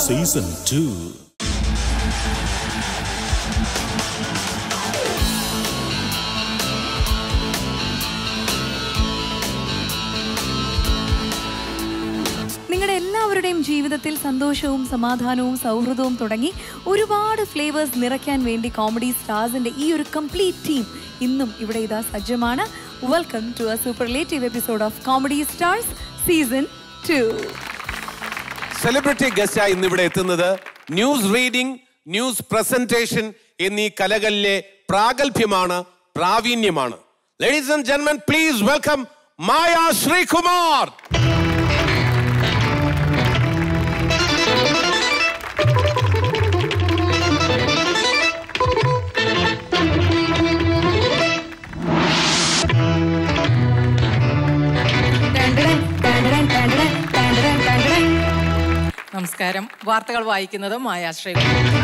Season two നിങ്ങളുടെ എല്ലാവരുടെയും ജീവിതത്തിൽ സന്തോഷവും സമാധാനവും സൗഹൃദവും തുടങ്ങി ഒരുപാട് ഫ്ലേവേഴ്സ് നിറയ്ക്കാൻ വേണ്ടി കോമഡി സ്റ്റാർസിന്റെ ഈ ഒരു കംപ്ലീറ്റ് ടീം ഇന്നും ഇവിടെ ഇതാ സജ്ജമാണ് welcome to a superlative episode of comedy stars season two celebrity ഗസ്റ്റായി ഇന്ന് ഇവിടെ എത്തുന്നത് ന്യൂസ് റീഡിംഗ് ന്യൂസ് പ്രസന്റേഷൻ എന്നീ കലകളിലെ പ്രാഗൽഭ്യമാണ് പ്രാവീണ്യമാണ് ലേഡീസ് ആൻഡ് ജെന്മൻ പ്ലീസ് വെൽക്കം മായ ശ്രീകുമാർ നമസ്കാരം വാർത്തകൾ വായിക്കുന്നത് മായാശ്രീ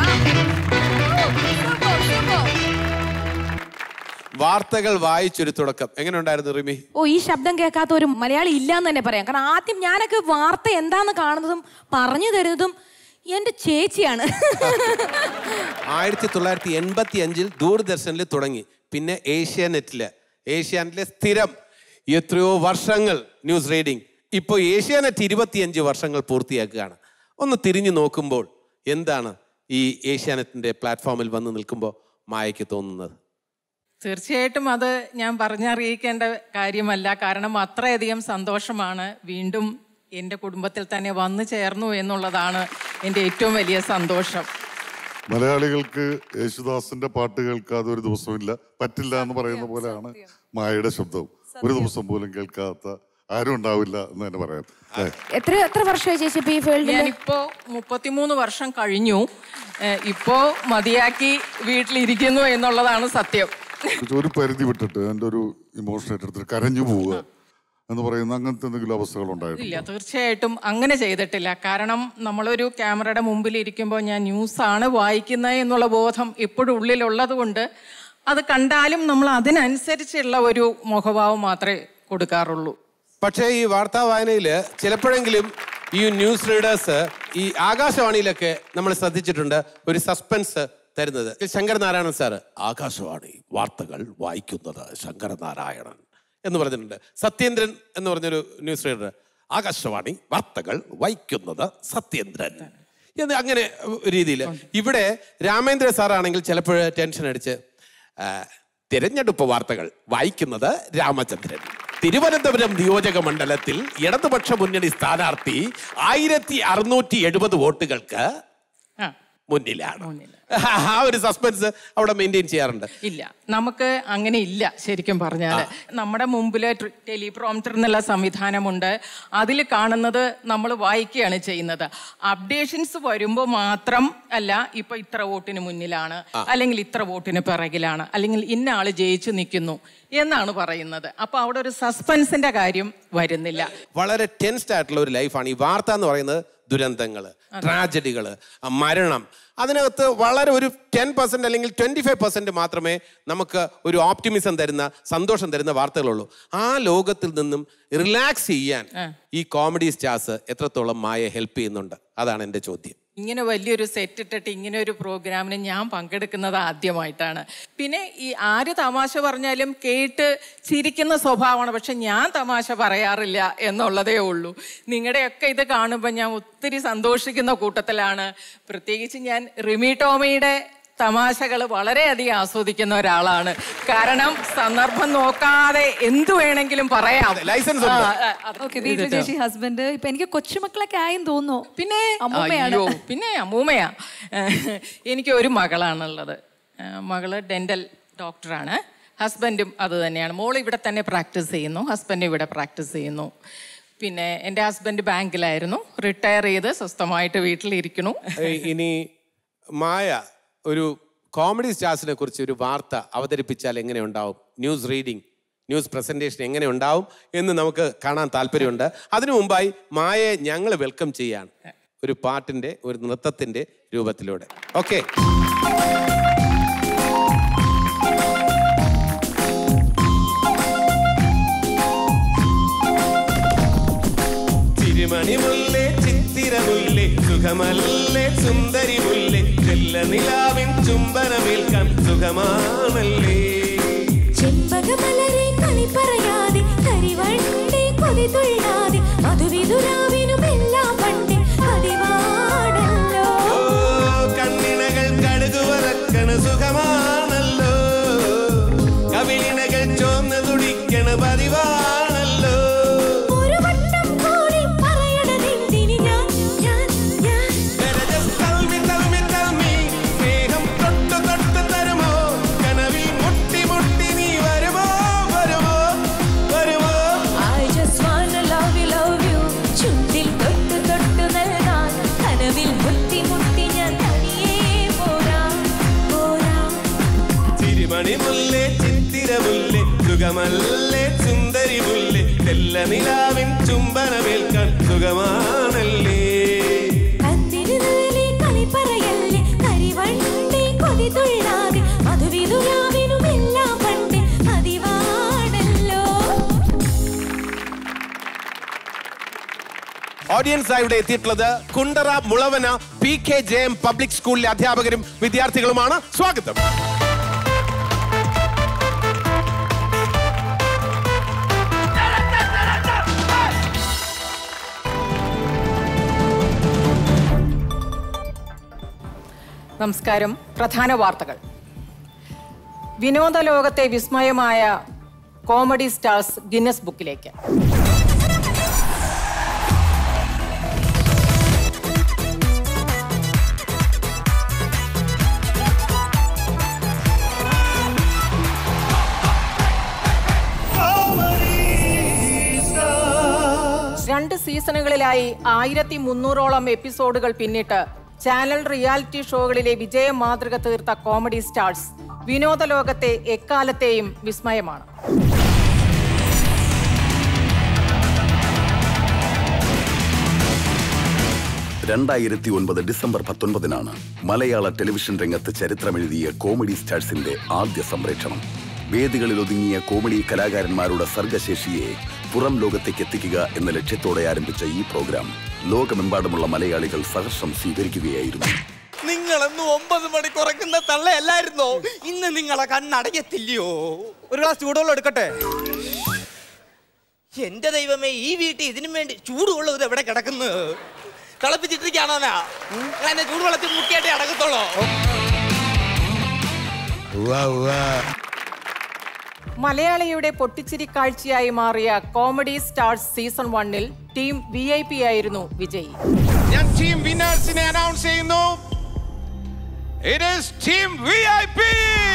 വാർത്തകൾ വായിച്ചൊരു തുടക്കം എങ്ങനെ ഉണ്ടായിരുന്നു റിമി ഓ ഈ ശബ്ദം കേൾക്കാത്ത ഒരു മലയാളി ഇല്ലാന്ന് തന്നെ പറയാം കാരണം ആദ്യം ഞാനൊക്കെ വാർത്ത എന്താന്ന് കാണുന്നതും പറഞ്ഞു തരുന്നതും എന്റെ ചേച്ചിയാണ് ആയിരത്തി തൊള്ളായിരത്തി എൺപത്തി അഞ്ചിൽ ദൂരദർശനിൽ തുടങ്ങി പിന്നെ ഏഷ്യാനെറ്റില് ഏഷ്യാനെറ്റിലെ സ്ഥിരം എത്രയോ വർഷങ്ങൾ ന്യൂസ് റീഡിംഗ് ഇപ്പോൾ ഏഷ്യാനെറ്റ് ഇരുപത്തിയഞ്ച് വർഷങ്ങൾ പൂർത്തിയാക്കുകയാണ് ഒന്ന് തിരിഞ്ഞു നോക്കുമ്പോൾ എന്താണ് ഈ ഏഷ്യാനെറ്റിന്റെ പ്ലാറ്റ്ഫോമിൽ വന്ന് നിൽക്കുമ്പോൾ മായയ്ക്ക് തോന്നുന്നത് തീർച്ചയായിട്ടും അത് ഞാൻ പറഞ്ഞറിയിക്കേണ്ട കാര്യമല്ല കാരണം അത്രയധികം സന്തോഷമാണ് വീണ്ടും എൻ്റെ കുടുംബത്തിൽ തന്നെ വന്നു ചേർന്നു എന്നുള്ളതാണ് എൻ്റെ ഏറ്റവും വലിയ സന്തോഷം മലയാളികൾക്ക് യേശുദാസിന്റെ പാട്ട് കേൾക്കാതെ ഒരു ദിവസമില്ല പറ്റില്ല എന്ന് പറയുന്ന പോലെയാണ് മായയുടെ ശബ്ദം ഒരു ദിവസം പോലും കേൾക്കാത്ത ആരും ഉണ്ടാവില്ല എന്ന് തന്നെ പറയാം അല്ലേ? എത്ര എത്ര വർഷമായി ചേച്ചി ഇപ്പൊ ഈ ഫീൽഡിൽ ഞാനിപ്പോ മുപ്പത്തിമൂന്ന് വർഷം കഴിഞ്ഞു ഏഹ് ഇപ്പോ മതിയാക്കി വീട്ടിലിരിക്കുന്നു എന്നുള്ളതാണ് സത്യം ഒരു പരിധി വിട്ടിട്ട് എൻ്റെ ഒരു ഇമോഷൻ ഏറ്റെടുത്തിട്ട് കരഞ്ഞു പോവുക എന്ന് പറയുന്ന അങ്ങനത്തെ എന്തെങ്കിലും അവസ്ഥകൾ ഇല്ല ഉണ്ടായിട്ടില്ല തീർച്ചയായിട്ടും അങ്ങനെ ചെയ്തിട്ടില്ല കാരണം നമ്മളൊരു ക്യാമറയുടെ മുമ്പിൽ ഇരിക്കുമ്പോൾ ഞാൻ ന്യൂസാണ് വായിക്കുന്നത് എന്നുള്ള ബോധം എപ്പോഴും ഉള്ളിലുള്ളത് കൊണ്ട് അത് കണ്ടാലും നമ്മൾ അതിനനുസരിച്ചുള്ള ഒരു മുഖഭാവം മാത്രമേ കൊടുക്കാറുള്ളൂ പക്ഷേ ഈ വാർത്താ വായനയിൽ ചിലപ്പോഴെങ്കിലും ഈ ന്യൂസ് റീഡേഴ്സ് ഈ ആകാശവാണിയിലൊക്കെ നമ്മൾ ശ്രദ്ധിച്ചിട്ടുണ്ട് ഒരു സസ്പെൻസ് തരുന്നത് ശങ്കർ നാരായണൻ സാറ് ആകാശവാണി വാർത്തകൾ വായിക്കുന്നത് ശങ്കർ നാരായണൻ എന്ന് പറഞ്ഞിട്ടുണ്ട് സത്യേന്ദ്രൻ എന്ന് പറഞ്ഞൊരു ന്യൂസ് റീഡർ ആകാശവാണി വാർത്തകൾ വായിക്കുന്നത് സത്യേന്ദ്രൻ എന്ന് അങ്ങനെ രീതിയിൽ ഇവിടെ രാമേന്ദ്ര സാറാണെങ്കിൽ ചിലപ്പോൾ ടെൻഷൻ അടിച്ച് ആ, തിരഞ്ഞെടുപ്പ് വാർത്തകൾ വായിക്കുന്നത് രാമചന്ദ്രൻ തിരുവനന്തപുരം നിയോജക മണ്ഡലത്തിൽ ഇടതുപക്ഷ മുന്നണി സ്ഥാനാർത്ഥി ആയിരത്തി അറുന്നൂറ്റി എഴുപത് വോട്ടുകൾക്ക് ആ മുന്നിലാണ് ആ ഒരു സസ്പെൻസ് അവിടെ മെയിൻറ്റെയിൻ ചെയ്യാറുണ്ട് ഇല്ല നമുക്ക് അങ്ങനെ ഇല്ല ശരിക്കും പറഞ്ഞാൽ നമ്മുടെ മുമ്പിൽ ടെലിപ്രോംറ്റർ എന്നുള്ള സംവിധാനമുണ്ട് അതിൽ കാണുന്നത് നമ്മൾ വായിക്കുകയാണ് ചെയ്യുന്നത് അപ്ഡേഷൻസ് വരുമ്പോൾ മാത്രം അല്ല ഇപ്പൊ ഇത്ര വോട്ടിന് മുന്നിലാണ് അല്ലെങ്കിൽ ഇത്ര വോട്ടിന് പിറകിലാണ് അല്ലെങ്കിൽ ഇന്ന ആള് ജയിച്ചു നിൽക്കുന്നു എന്നാണ് പറയുന്നത് അപ്പൊ അവിടെ ഒരു സസ്പെൻസിന്റെ കാര്യം വരുന്നില്ല വളരെ ടെൻസ്ഡ് ആയിട്ടുള്ള ഒരു ലൈഫാണ് ഈ വാർത്ത എന്ന് പറയുന്നത് ദുരന്തങ്ങൾ ട്രാജഡികൾ മരണം അതിനകത്ത് വളരെ ഒരു ടെൻ പെർസെന്റ് അല്ലെങ്കിൽ ട്വന്റി ഫൈവ് പെർസെന്റ് മാത്രമേ നമുക്ക് ഒരു ഓപ്റ്റിമിസം തരുന്ന സന്തോഷം തരുന്ന വാർത്തകളുള്ളൂ ആ ലോകത്തിൽ നിന്നും റിലാക്സ് ചെയ്യാൻ ഈ കോമഡി സ്റ്റാർസ് എത്രത്തോളം മായ ഹെൽപ്പ് ചെയ്യുന്നുണ്ട് അതാണ് എൻ്റെ ചോദ്യം ഇങ്ങനെ വലിയൊരു സെറ്റ് ഇട്ടിട്ട് ഇങ്ങനെ ഒരു പ്രോഗ്രാമിന് ഞാൻ പങ്കെടുക്കുന്നത് ആദ്യമായിട്ടാണ് പിന്നെ ഈ ആര് തമാശ പറഞ്ഞാലും കേട്ട് ചിരിക്കുന്ന സ്വഭാവമാണ് പക്ഷെ ഞാൻ തമാശ പറയാറില്ല എന്നുള്ളതേ ഉള്ളൂ നിങ്ങളുടെയൊക്കെ ഇത് കാണുമ്പോൾ ഞാൻ ഒത്തിരി സന്തോഷിക്കുന്ന കൂട്ടത്തിലാണ് പ്രത്യേകിച്ച് ഞാൻ റിമി ടോമിയുടെ തമാശകൾ വളരെയധികം ആസ്വദിക്കുന്ന ഒരാളാണ് കാരണം സന്ദർഭം നോക്കാതെ എന്തു വേണമെങ്കിലും പറയാം ലൈസൻസ് ഉണ്ട്. ആ, ആ, അത് ഓക്കെ വീട്ടിൽ ഇതിട്ടോ. ചേച്ചി ഹസ്ബൻഡ് ഇപ്പൊ എനിക്ക് കൊച്ചുമക്കളൊക്കെ ആയെന്ന് തോന്നുന്നു പിന്നെ അമ്മൂമ്മയാണ്. അയ്യോ, പിന്നെ അമ്മൂമ്മയാ ഏഹ്, എനിക്ക് ഒരു മകളാണുള്ളത് ഏഹ്, മകള് ഡെന്റൽ ഡോക്ടറാണ് ഹസ്ബൻഡും അത് തന്നെയാണ് മോൾ ഇവിടെ തന്നെ പ്രാക്ടീസ് ചെയ്യുന്നു ഹസ്ബൻഡ് ഇവിടെ പ്രാക്ടീസ് ചെയ്യുന്നു പിന്നെ എൻ്റെ ഹസ്ബൻഡ് ബാങ്കിലായിരുന്നു റിട്ടയർ ചെയ്ത് സ്വസ്ഥമായിട്ട് വീട്ടിലിരിക്കണു ഏയ് ഇനി മായ ഒരു കോമഡി സ്റ്റാർസിനെ കുറിച്ച് ഒരു വാർത്ത അവതരിപ്പിച്ചാൽ എങ്ങനെ ഉണ്ടാവും ന്യൂസ് റീഡിംഗ് ന്യൂസ് പ്രസന്റേഷൻ എങ്ങനെ ഉണ്ടാവും എന്ന് നമുക്ക് കാണാൻ താല്പര്യമുണ്ട് അതിനു മുമ്പായി മായയെ ഞങ്ങൾ വെൽക്കം ചെയ്യാണ് ഒരു പാട്ടിന്റെ ഒരു നൃത്തത്തിന്റെ രൂപത്തിലൂടെ ഓക്കെ തിരുമണി മുല്ലേ ചിത്തിര മുല്ലേ സുഖമല്ലേ സുന്ദരി മുല്ലേ ചെല്ല നിലാവിൻ ചുംബനമേൽക്കാൻ സുഖമാണല്ലേ ചെമ്പകമലരെ കളി പറയാതെ കരിവണ്ടി കൊതി തുള്ളാതെ മധുവിതുരാവിനുമെല്ലാം പണ്ട് പതിവാണല്ലോ ഓ കണ്ണിണകൾ കടുകു വറക്കണ സുഖമാണല്ലോ കവിളിണകൾ ചോന്ന് തുടിക്കണ പതിവാണല്ലോ ഒരു വട്ടം കൂടി പറയണതെന്തിന് ഞാൻ ഞാൻ ഞാൻ Better just tell me, tell me, tell me. സ്നേഹം തൊട്ട് തൊട്ട് തരുമോ കനവിൽ മുട്ടി മുട്ടി നീ വരുമോ വരുമോ വരുമോ I just wanna love you, love you. ചുണ്ടിൽ തൊട്ട് തൊട്ട് നൽകാൻ കനവിൽ മുട്ടി മുട്ടി ഞാൻ തനിയേ പോരാം പോരാം ചിരിമണി മുല്ലേ ചിത്തിര മുല്ലേ സുഖമല്ലേ സുന്ദരി മുല്ലേ തെല്ല നിലാവിൻ ചുംബനമേൽക്കാൻ സുഖമാണല്ലേ കത്തിരുന്നതിലെ കളി പറയല്ലേ കരിവണ്ടി കൊതി തുള്ളാതെ മധുവിതുരാവിനുമെല്ലാം പണ്ട് പതിവാണല്ലോ ഓഡിയൻസ് ആയി ഇവിടെ എത്തിയിട്ടുള്ളത് Kundara Mulavana P K J M public സ്കൂളിലെ അധ്യാപകരും വിദ്യാർത്ഥികളുമാണ് സ്വാഗതം നമസ്കാരം പ്രധാന വാർത്തകൾ വിനോദ ലോകത്തെ വിസ്മയമായ കോമഡി സ്റ്റാർസ് ഗിന്നസ് ബുക്കിലേക്ക് രണ്ട് സീസണുകളിലായി ആയിരത്തി മുന്നൂറോളം എപ്പിസോഡുകൾ പിന്നിട്ട് ചാനൽ റിയാലിറ്റി ഷോകളിലെ വിജയ മാതൃക തീർത്ത കോമഡി സ്റ്റാർസ് വിനോദ ലോകത്തെ എക്കാലത്തെയും വിസ്മയമാണ് രണ്ടായിരത്തി ഒൻപത് ഡിസംബർ പത്തൊൻപതിനാണ് മലയാള ടെലിവിഷൻ രംഗത്ത് ചരിത്രമെഴുതിയ കോമഡി സ്റ്റാർസിന്റെ ആദ്യ സംപ്രേഷണം വേദികളിൽ ഒതുങ്ങിയ കോമഡി കലാകാരന്മാരുടെ സർഗശേഷിയെ പുറം ലോകത്തേക്ക് എത്തിക്കുക എന്ന ലക്ഷ്യത്തോടെ ആരംഭിച്ച ഈ പ്രോഗ്രാം ലോകമെമ്പാടുമുള്ള മലയാളികൾ സഹർഷം സ്വീകരിക്കുകയായിരുന്നു നിങ്ങളെന്ന് ഒമ്പത് മണി കുറക്കുന്ന തള്ളയല്ലായിരുന്നോ ഇന്ന് നിങ്ങളെ കണ്ണടയത്തില്ലയോ ഒരു ഗ്ലാസ് ചൂടുവെള്ളം എടുക്കട്ടെ എന്റെ ദൈവമേ ഈ വീട്ടിൽ ഇതിനു വേണ്ടി ചൂടുവെള്ളം ഇത് എവിടെ കിടക്കുന്നു തിളപ്പിച്ചിട്ടിരിക്കാണോ ഞാൻ ചൂടുവെള്ളത്തിൽ മുക്കിയായിട്ടേ അടക്കത്തുള്ളൂ മലയാളിയുടെ പൊട്ടിച്ചിരി കാഴ്ചയായി മാറിയ കോമഡി സ്റ്റാർസ് സീസൺ വണ്ണിൽ ടീം വി ഐ പി ആയിരുന്നു വിജയി ഞാൻ ടീം വിന്നേഴ്സിനെ അനൗൺസ് ചെയ്യുന്നു it is team V I P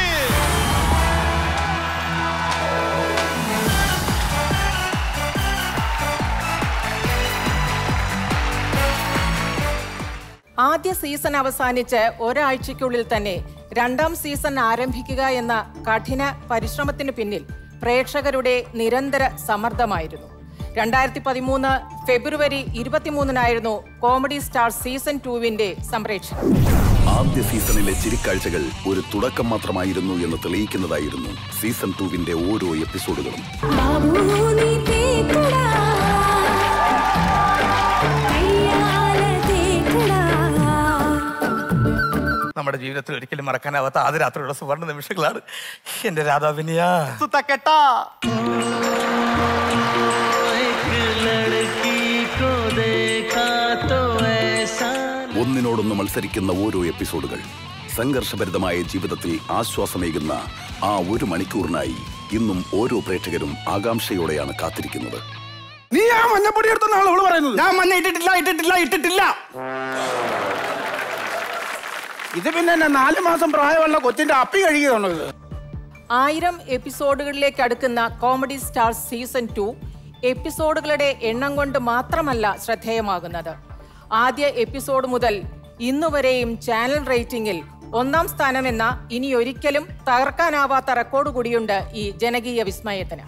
ആദ്യ സീസൺ അവസാനിച്ച് ഒരാഴ്ചയ്ക്കുള്ളിൽ തന്നെ രണ്ടാം സീസൺ ആരംഭിക്കുക എന്ന കഠിന പരിശ്രമത്തിന് പിന്നിൽ പ്രേക്ഷകരുടെ നിരന്തര സമ്മർദ്ദമായിരുന്നു രണ്ടായിരത്തി പതിമൂന്ന് ഫെബ്രുവരി ഇരുപത്തിമൂന്നിനായിരുന്നു കോമഡി സ്റ്റാർ സീസൺ ടൂവിന്റെ സംപ്രേഷണം ആദ്യ സീസണിലെ ചിരിക്കാഴ്ചകൾ ഒരു തുടക്കം മാത്രമായിരുന്നു എന്ന് തെളിയിക്കുന്നതായിരുന്നു സീസൺ ടൂവിന്റെ ഓരോ എപ്പിസോഡുകളും ബാബു നീ തേക്കടാ കയ്യാല തേക്കടാ നമ്മുടെ ജീവിതത്തിൽ ഒരിക്കലും മറക്കാനാവാത്ത ആദ്യ രാത്രിയുടെ സുവർണ നിമിഷങ്ങളാണ് എന്റെ രാധാവിനിയ സുത്തക്കെട്ടാ ഒന്നിനോടൊന്ന് മത്സരിക്കുന്ന ഓരോ എപ്പിസോഡുകൾ സംഘർഷഭരിതമായ ജീവിതത്തിൽ ആശ്വാസമേകുന്ന ആ ഒരു മണിക്കൂറിനായി ഇന്നും ഓരോ പ്രേക്ഷകരും ആകാംക്ഷയോടെയാണ് കാത്തിരിക്കുന്നത് നീ ആ മഞ്ഞപ്പൊടി എടുത്തെന്നാണ് അവള് പറയുന്നത് ഞാൻ മഞ്ഞ ഇട്ടിട്ടില്ല ഇട്ടിട്ടില്ല ഇട്ടിട്ടില്ല ഇത് പിന്നെ എന്നെ നാല് മാസം പ്രായമുള്ള കൊച്ചിന്റെ അപ്പി കഴുകിയതാണോ ഇത് ആയിരം എപ്പിസോഡുകളിലേക്ക് അടുക്കുന്ന കോമഡി സ്റ്റാർ സീസൺ ടു എപ്പിസോഡുകളുടെ എണ്ണം കൊണ്ട് മാത്രമല്ല ശ്രദ്ധേയമാകുന്നത് ആദ്യ എപ്പിസോഡ് മുതൽ ഇന്നുവരെയും ചാനൽ റേറ്റിംഗിൽ ഒന്നാം സ്ഥാനമെന്ന ഇനി ഒരിക്കലും തകർക്കാനാവാത്ത റെക്കോർഡ് കൂടിയുണ്ട് ഈ ജനകീയ വിസ്മയത്തിന്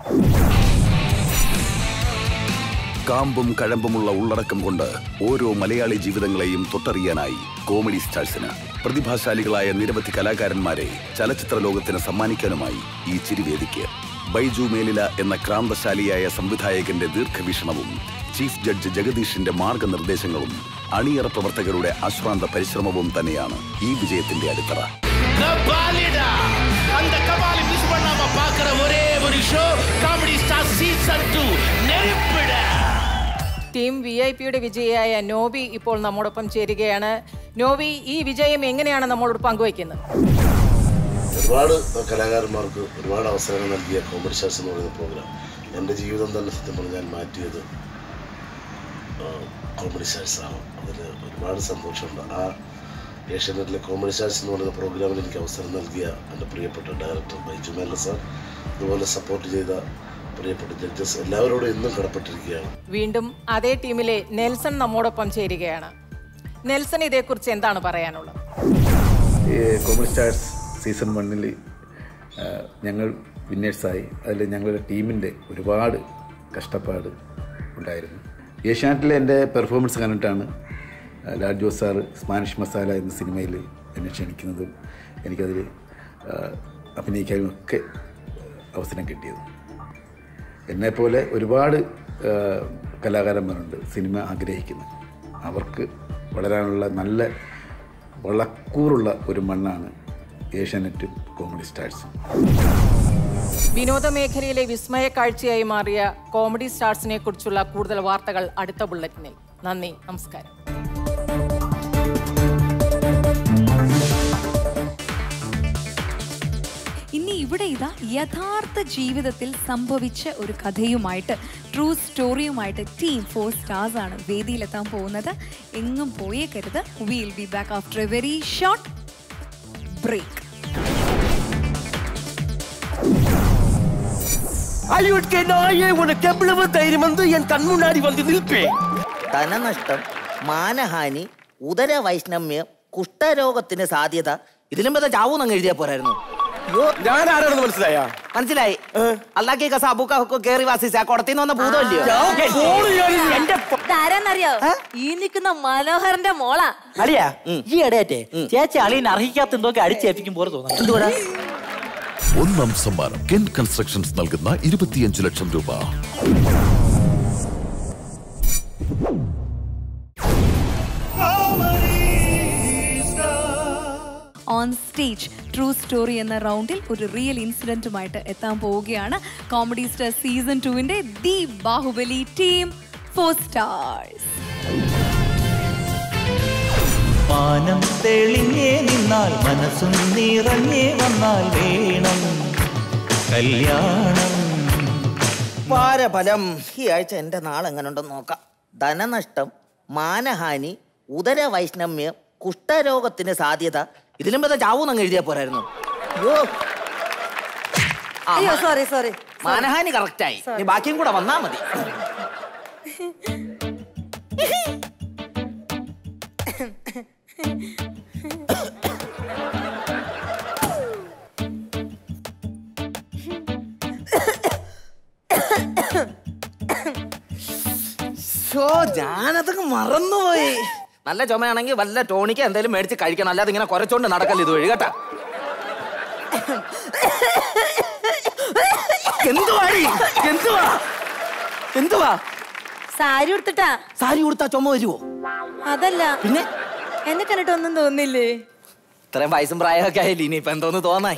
കാമ്പും കഴമ്പുമുള്ള ഉള്ളടക്കം കൊണ്ട് ഓരോ മലയാളി ജീവിതങ്ങളെയും തൊട്ടറിയാനായി കോമഡി സ്റ്റാർസിന് പ്രതിഭാശാലികളായ നിരവധി കലാകാരന്മാരെ ചലച്ചിത്ര ലോകത്തിന് സമ്മാനിക്കാനുമായി ഈ ചിരിവേദിക്ക് ബൈജു മേലില എന്ന ക്രാന്തശാലിയായ സംവിധായകന്റെ ദീർഘവീക്ഷണവും ചീഫ് ജഡ്ജ് ജഗദീഷിന്റെ മാർഗനിർദ്ദേശങ്ങളും അണിയറ പ്രവർത്തകരുടെ അശ്രാന്ത പരിശ്രമവും തന്നെയാണ് ഈ വിജയത്തിന്റെ അടിത്തറ கபாலிடா அந்த கபாலி மிஸ் பண்ணாம பாக்குற ஒரே ஒரு show comedy star season two நெருப்பிட ടീം വി ഐ പിയുടെ വിജയിയായ നോബി ഇപ്പോൾ നമ്മോടൊപ്പം ചേരുകയാണ് നോബി ഈ വിജയം എങ്ങനെയാണ് നമ്മളോട് പങ്കുവയ്ക്കുന്നത് ഒരുപാട് കലാകാരന്മാർക്ക് ഒരുപാട് അവസരങ്ങൾ നൽകിയ കോമഡി സ്റ്റാർസ് എന്ന് പറയുന്ന പ്രോഗ്രാം എൻ്റെ ജീവിതം തന്നെ സത്യം പറഞ്ഞാൽ മാറ്റിയത് ആ, കോമഡി സ്റ്റാർസ് ആണ് അതിൽ ഒരുപാട് സന്തോഷമുണ്ട് ആ ഏഷ്യാനെറ്റിലെ കോമഡി സ്റ്റാർസ് എന്ന് പറയുന്ന പ്രോഗ്രാമിൽ എനിക്ക് അവസരം നൽകിയ എൻ്റെ പ്രിയപ്പെട്ട ഡയറക്ടർ ബൈജു മേല സാർ അതുപോലെ സപ്പോർട്ട് ചെയ്ത പ്രിയപ്പെട്ട ജഡ്ജസ് എല്ലാവരോടും എന്നും കടപ്പെട്ടിരിക്കുകയാണ് വീണ്ടും അതേ ടീമിലെ നെൽസൺ നമ്മോടൊപ്പം ചേരുകയാണ് നെൽസൺ ഇതേക്കുറിച്ച് എന്താണ് പറയാനുള്ളത് ഈ കോമഡി സ്റ്റാർസ് സീസൺ വണ്ണിൽ ഞങ്ങൾ വിന്നേഴ്സായി അതിൽ ഞങ്ങളുടെ ടീമിൻ്റെ ഒരുപാട് കഷ്ടപ്പാട് ഉണ്ടായിരുന്നു ഏഷ്യാനെറ്റിലെ എൻ്റെ പെർഫോമൻസ് കണ്ടിട്ടാണ് ആ, ലാൽ ജോസ് സാറ് സ്പാനിഷ് മസാല എന്ന സിനിമയിൽ എന്നെ ക്ഷണിക്കുന്നതും എനിക്കതിൽ ആ, അഭിനയിക്കാനും ഒക്കെ അവസരം കിട്ടിയത് എന്നെപ്പോലെ ഒരുപാട് ആ, കലാകാരന്മാരുണ്ട് സിനിമ ആഗ്രഹിക്കുന്നത് അവർക്ക് വളരാനുള്ള നല്ല വളക്കൂറുള്ള ഒരു മണ്ണാണ് ഏഷ്യാനെറ്റ് കോമഡി സ്റ്റാർസ് വിനോദ മേഖലയിലെ വിസ്മയ കാഴ്ചയായി മാറിയ കോമഡി സ്റ്റാർസിനെ കുറിച്ചുള്ള കൂടുതൽ വാർത്തകൾ അടുത്ത ബുള്ളറ്റിനിൽ നന്ദി നമസ്കാരം ഇനി ഇവിടെ ഇതാ യഥാർത്ഥ ജീവിതത്തിൽ സംഭവിച്ച ഒരു കഥയുമായിട്ട് ട്രൂ സ്റ്റോറിയുമായിട്ട് ടീം ഫോർ സ്റ്റാർസ് ആണ് വേദിയിലെത്താൻ പോകുന്നത് എങ്ങും പോയേക്കരുത് will be back after a very short break அழிவுட்கே நாயே உனக்கு எவ்வளவு தைரியம் வந்து என் கண் முன்னாடி வந்து நிற்பேன் ധനനഷ്ടം മാനഹാനി ഉദര വൈഷ്ണമ്യം കുഷ്ഠരോഗത്തിന് സാധ്യത ഇതിലും ബന്ധം ചാവൂന്നങ്ങ് എഴുതിയാ പോരായിരുന്നു ഞാൻ ആരാണെന്ന് മനസ്സിലായ മനസ്സിലായി അല്ലാക്കി കസാബുക്കൊക്കെ കേറി വാസിച്ച കുടത്തിന്ന് വന്ന ഭൂതമല്ലയോ എന്റെ ആരാന്നറിയോ ഈ നിൽക്കുന്ന മനോഹരന്റെ മോളാ അളിയാ ഈ ഇടയറ്റെ ചേച്ചി അളിയനെ അർഹിക്കാത്ത എന്തൊക്കെ അടിച്ചേൽപ്പിക്കും പോലെ തോന്നുന്നു ഒന്നാം സമ്മാനം കെൻ കൺസ്ട്രക്ഷൻസ് നൽകുന്ന ഇരുപത്തിയഞ്ച് ലക്ഷം രൂപ ഓൺ സ്റ്റേജ് ട്രൂ സ്റ്റോറി എന്ന റൗണ്ടിൽ ഒരു റിയൽ ഇൻസിഡന്റുമായിട്ട് എത്താൻ പോവുകയാണ് കോമഡി സ്റ്റാർ സീസൺ ടുവിന്റെ the Baahubali team four stars മാനം തെളിഞ്ഞേ നിന്നാൽ മനസ്സും നിറഞ്ഞേ വന്നാൽ വേണം കല്യാണം വാരഫലം ഈ ആഴ്ച എന്റെ നാളെ എങ്ങനെ ഉണ്ടെന്ന് നോക്കാം ധനനഷ്ടം മാനഹാനി ഉദര വൈഷ്ണമ്യം കുഷ്ഠരോഗത്തിന് സാധ്യത ഇതിലും ബന്ധം ചാവൂന്നങ്ങ് എഴുതിയാ പോരായിരുന്നു അയ്യോ ആ, അയ്യോ മാ- സോറി സോറി മാനഹാനി കറക്റ്റായി നീ ബാക്കിയും കൂടെ വന്നാ മതി ഷോ ഞാനതൊക്കെ മറന്നുപോയി നല്ല ചുമയാണെങ്കിൽ വല്ല ടോണിക്ക് എന്തെങ്കിലും മേടിച്ച് കഴിക്കണം അല്ലാതെ ഇങ്ങനെ കുറച്ചോണ്ട് നടക്കല്ല ഇത് വഴി കേട്ടാ എന്തുവാടി എന്തുവാ എന്തുവാ സാരി ഉടുത്തിട്ടാ സാരി കൊടുത്താ ചുമ വരുവോ അതല്ല പിന്നെ എന്നെ കണ്ടിട്ടൊന്നും തോന്നില്ലേ ഇത്രയും വയസ്സും പ്രായമൊക്കെ ആയില്ലേ ഇനിയിപ്പൊ എന്തോന്ന് തോന്നായി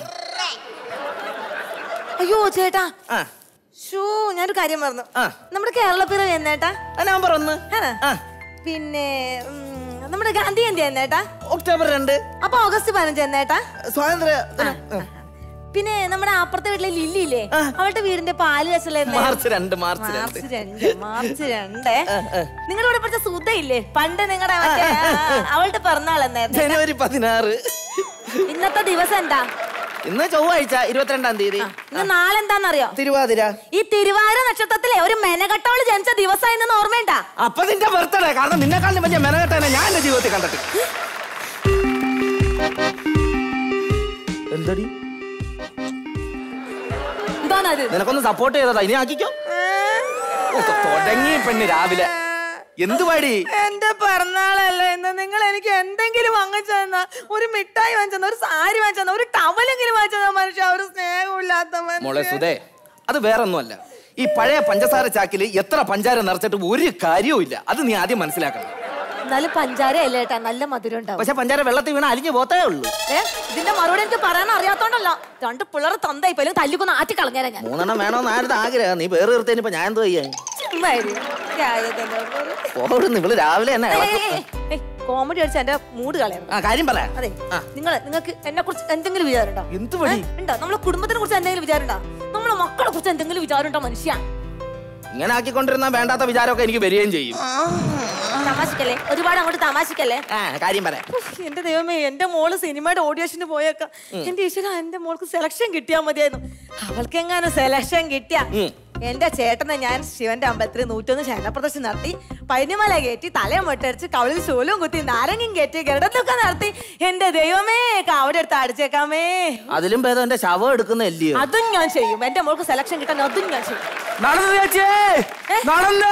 അയ്യോ ചേട്ടാ ആ ഷൂ ഞാനൊരു കാര്യം പറഞ്ഞു ആ. നമ്മുടെ കേരളപ്പിറവി എന്നേട്ടാ നവംബർ ഒന്ന് ആണോ? പിന്നെ ഉം, നമ്മുടെ ഗാന്ധി ജയന്തി എന്നേട്ടാ ഒക്ടോബർ രണ്ട് അപ്പൊ ഓഗസ്റ്റ് പതിനഞ്ച് എന്നേട്ടാ സ്വാതന്ത്ര്യ പിന്നെ നമ്മുടെ അപ്പുറത്തെ വീട്ടിലെ ലില്ലി ഇല്ലേ അവളുടെ വീടിന്റെ പാല് വെച്ചല്ലേ മാർച്ച് രണ്ട് മാർച്ച് രണ്ട് മാർച്ച് രണ്ട് മാർച്ച് രണ്ട് നിങ്ങളുടെ ഇവിടെ പഠിച്ച സുധ ഇല്ലേ പണ്ട് നിങ്ങളുടെ മറ്റേ, ആ, അവളുടെ പിറന്നാൾ എന്നായിരുന്നു ജനുവരി പതിനാറ് ഇന്നത്തെ ദിവസം എന്താ ഇന്ന് ചൊവ്വാഴ്ച ഇരുപത്തിരണ്ടാം തീയതി ഇന്ന് നാളെ എന്താന്നറിയോ തിരുവാതിര ഈ തിരുവാതിര നക്ഷത്രത്തിലെ ഒരു മെനകെട്ടവള് ജനിച്ച ദിവസം ഇന്ന് ഓർമ്മയുണ്ടാ അപ്പൊ നിന്റെ ബർത്ത്ഡേ കാരണം നിന്നെക്കാളും വലിയ മെനകെട്ടാണ് ഞാൻ എന്റെ ജീവിതത്തിൽ കണ്ടിട്ട് എന്തടി എന്താണത് നിനക്കൊന്ന് സപ്പോർട്ട് ചെയ്തതാ ഇനി ആക്കിക്കോ ഓ, തൊ- തുടങ്ങി പെണ്ണ് രാവിലെ എന്തുവാടി എന്റെ പിറന്നാളല്ലേ ഇന്ന് നിങ്ങൾ എനിക്ക് എന്തെങ്കിലും വാങ്ങിച്ചു തന്നാ ഒരു മിഠായി വാങ്ങിച്ചു തന്നാ ഒരു സാരി വാങ്ങിച്ചു തന്നാ ഒരു ടവലെങ്കിലും വാങ്ങിച്ചു തന്നാ മനുഷ്യ ഒരു സ്നേഹമില്ലാത്ത മോളെ സുധേ അത് വേറൊന്നുമല്ല ഈ പഴയ പഞ്ചസാര ചാക്കിൽ എത്ര പഞ്ചാര നിറച്ചിട്ട് ഒരു കാര്യവും ഇല്ല അത് നീ ആദ്യം മനസ്സിലാക്കണം എന്നാലും പഞ്ചാര അല്ലേ ഏട്ടാ നല്ല മധുരം ഉണ്ടാവും പക്ഷെ പഞ്ചാര വെള്ളത്തിൽ വീണ അലിഞ്ഞു പോത്തേ ഉള്ളൂ ഏ ഇതിന്റെ മറുപടി എനിക്ക് പറയാൻ അറിയാത്തോണ്ടല്ല രണ്ട് പിള്ളേർ തന്തായി പോലും തല്ലിക്കൊന്ന് ആറ്റി കളഞ്ഞേരാ ഞാൻ മൂന്നെണ്ണം വേണോന്നായിരുന്നു ആഗ്രഹം നീ വേറെ നിർത്തേന് ഇപ്പൊ ഞാൻ എന്തോ ചെയ്യാൻ ചുമ്മായിരി. രായതല്ലേ ഉള്ളൂ. ഓടുന്നു ഇവള് രാവിലെ തന്നെ ഏയ്, ഇളക്കും. ഏയ്, ഏയ്, ഏയ്, കോമഡി അടിച്ച എന്റെ മൂഡ് കളയണം ആ കാര്യം പറ അതെ നിങ്ങൾ നിങ്ങൾക്ക് എന്നെ കുറിച്ച് എന്തെങ്കിലും വിചാരം ഉണ്ടോ എന്ത് വഴി ഉണ്ടോ നമ്മളെ കുടുംബത്തിനെ കുറിച്ച് എന്തെങ്കിലും വിചാരം ഉണ്ടോ നമ്മളെ മക്കളെ കുറിച്ച് എന്തെങ്കിലും വിചാരം ഉണ്ടോ മനുഷ്യ ഇങ്ങനെ ആക്കിക്കൊണ്ടിരുന്ന വേണ്ടാത്ത വിചാരമൊക്കെ എനിക്ക് വരികയും ചെയ്യും തമാശക്കല്ലേ ഒരുപാട് അങ്ങോട്ട് തമാശക്കല്ലേ ആ കാര്യം പറ ഉഫ്, എന്റെ ദൈവമേ എന്റെ മോള് സിനിമയുടെ ഓഡിയേഷന് പോയേക്കാം ഉം. എന്റെ ഈശ്വര എന്റെ മോൾക്ക് സെലക്ഷൻ കിട്ടിയാ മതിയായിരുന്നു അവൾക്ക് എങ്ങാനും സെലക്ഷൻ കിട്ടിയ ഉം. എന്റെ ചേട്ടനെ ഞാൻ ശിവന്റെ അമ്പലത്തിൽ നൂറ്റൊന്ന് ശയനപ്രദർശനം നടത്തി പൈനിമല കയറ്റി തലയും മൊട്ടടിച്ച് കവളിൽ ശൂലവും കുത്തി നാരങ്ങയും കയറ്റി ഗരുഡത്തൊക്കെ നടത്തി എന്റെ ദൈവമേ കാവടി എടുത്ത് അടിച്ചേക്കാമേ അതിലും ഭേദം എന്റെ ശവം എടുക്കുന്നല്ലയോ അതും ഞാൻ ചെയ്യും എന്റെ മോൾക്ക് സെലക്ഷൻ കിട്ടാൻ അതും ഞാൻ ചെയ്യും നടന്നു ചേച്ചേ നടന്ന്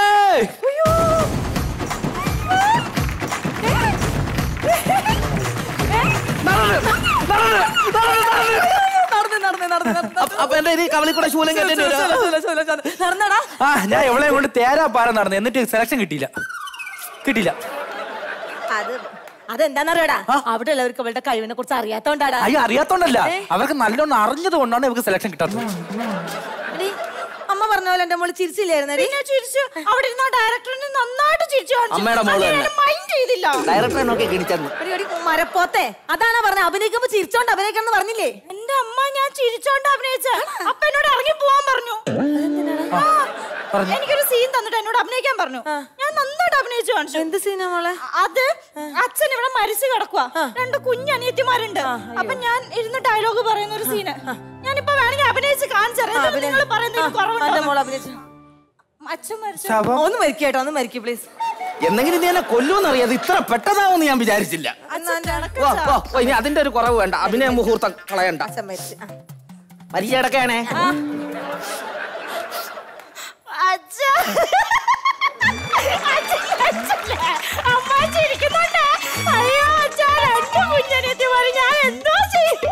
നടന്ന് നടന്ന് നടന്ന് നടന്ന് അപ്പ- അപ്പൊ എന്റെ ഈ കവളിൽ കൂടെ ശൂലം കെട്ടിട്ട് ശൂലം, ശൂലം, ശൂലം, ശൂലം, ശൂലം. നടന്നടാ ആ ഞാൻ എവളെ കൊണ്ട് തേരാ പാറ നടന്നു എന്നിട്ട് സെലക്ഷൻ കിട്ടിയില്ല കിട്ടിയില്ല അത് അതെന്താന്നറിയടാ അവിടെ ഉള്ളവർക്ക് അവളുടെ കഴിവിനെ കുറിച്ച് അറിയാത്തോണ്ടാടാ അയ്യോ അറിയാത്തോണ്ടല്ല ഏ? അവർക്ക് നല്ലോണം അറിഞ്ഞത് കൊണ്ടാണ് ഇവർക്ക് സെലക്ഷൻ കിട്ടാത്തത് എടി, അമ്മ പറഞ്ഞ പോലെ എന്റെ മോള് ചിരിച്ചില്ലായിരുന്നു ചിരിച്ചു അവിടെ ഇരുന്ന ഡയറക്ടറിന് നന്നായിട്ട് ചിരിച്ചു അമ്മയുടെ മോള് തന്നെ. മൈൻഡ് ചെയ്തില്ല ഡയറക്ടറെ നോക്കി കിണിച്ചെന്ന് എടി, എടി, മരപ്പോത്തെ അതാണ് പറഞ്ഞത് അഭിനയിക്കുമ്പോ ചിരിച്ചോണ്ട് അഭിനയിക്കണം എന്ന് പറഞ്ഞില്ലേ എന്റെ അമ്മ ഞാൻ ചിരിച്ചോണ്ട് അഭിനയിച്ച അപ്പ എന്നോട് ഇറങ്ങി പോവാൻ പറഞ്ഞു എനിക്കൊരു സീൻ തന്നിട്ട് എന്നോട് അഭിനയിക്കാൻ പറഞ്ഞു ഞാൻ നന്നായിട്ട് അഭിനയിച്ചു കാണിച്ചു എന്ത് സീനാ മോളെ അത് അച്ഛൻ ഇവിടെ മരിച്ചു കിടക്കുക രണ്ട് കുഞ്ഞനിയത്തിമാരുണ്ട് അപ്പൊ ഞാൻ ഇരുന്ന് ഡയലോഗ് പറയുന്ന ഒരു സീന് ഞാനിപ്പോ വേണമെങ്കിൽ അഭിനയിച്ച് കാണിച്ചറിയാം നിങ്ങൾ പറയുന്നതിന് എന്റെ കുറവുണ്ടോ മോള് അഭിനയിച്ചു അച്ഛൻ മരിച്ചു ഒന്ന് മരിക്കേട്ടോ ഒന്ന് മരിക്കൂ പ്ലീസ് എന്തെങ്കിലും നീ എന്നെ കൊല്ലുമെന്നറിയാം ഇത് ഇത്ര പെട്ടതാവെന്ന് ഞാൻ വിചാരിച്ചില്ല ഓ, ഓ, ഓ, ഇനി അതിന്റെ ഒരു കുറവ് വേണ്ട അഭിനയ മുഹൂർത്തം കളയണ്ട പരിചയ അടക്കാണേ അച്ഛാ അച്ഛല്ലേ അമ്മ ചിരിക്കുന്നുണ്ട് അയ്യോ അച്ഛാ രണ്ട് കുഞ്ഞനിയത്തിമാര് ഞാൻ എന്തോ ചെയ്യും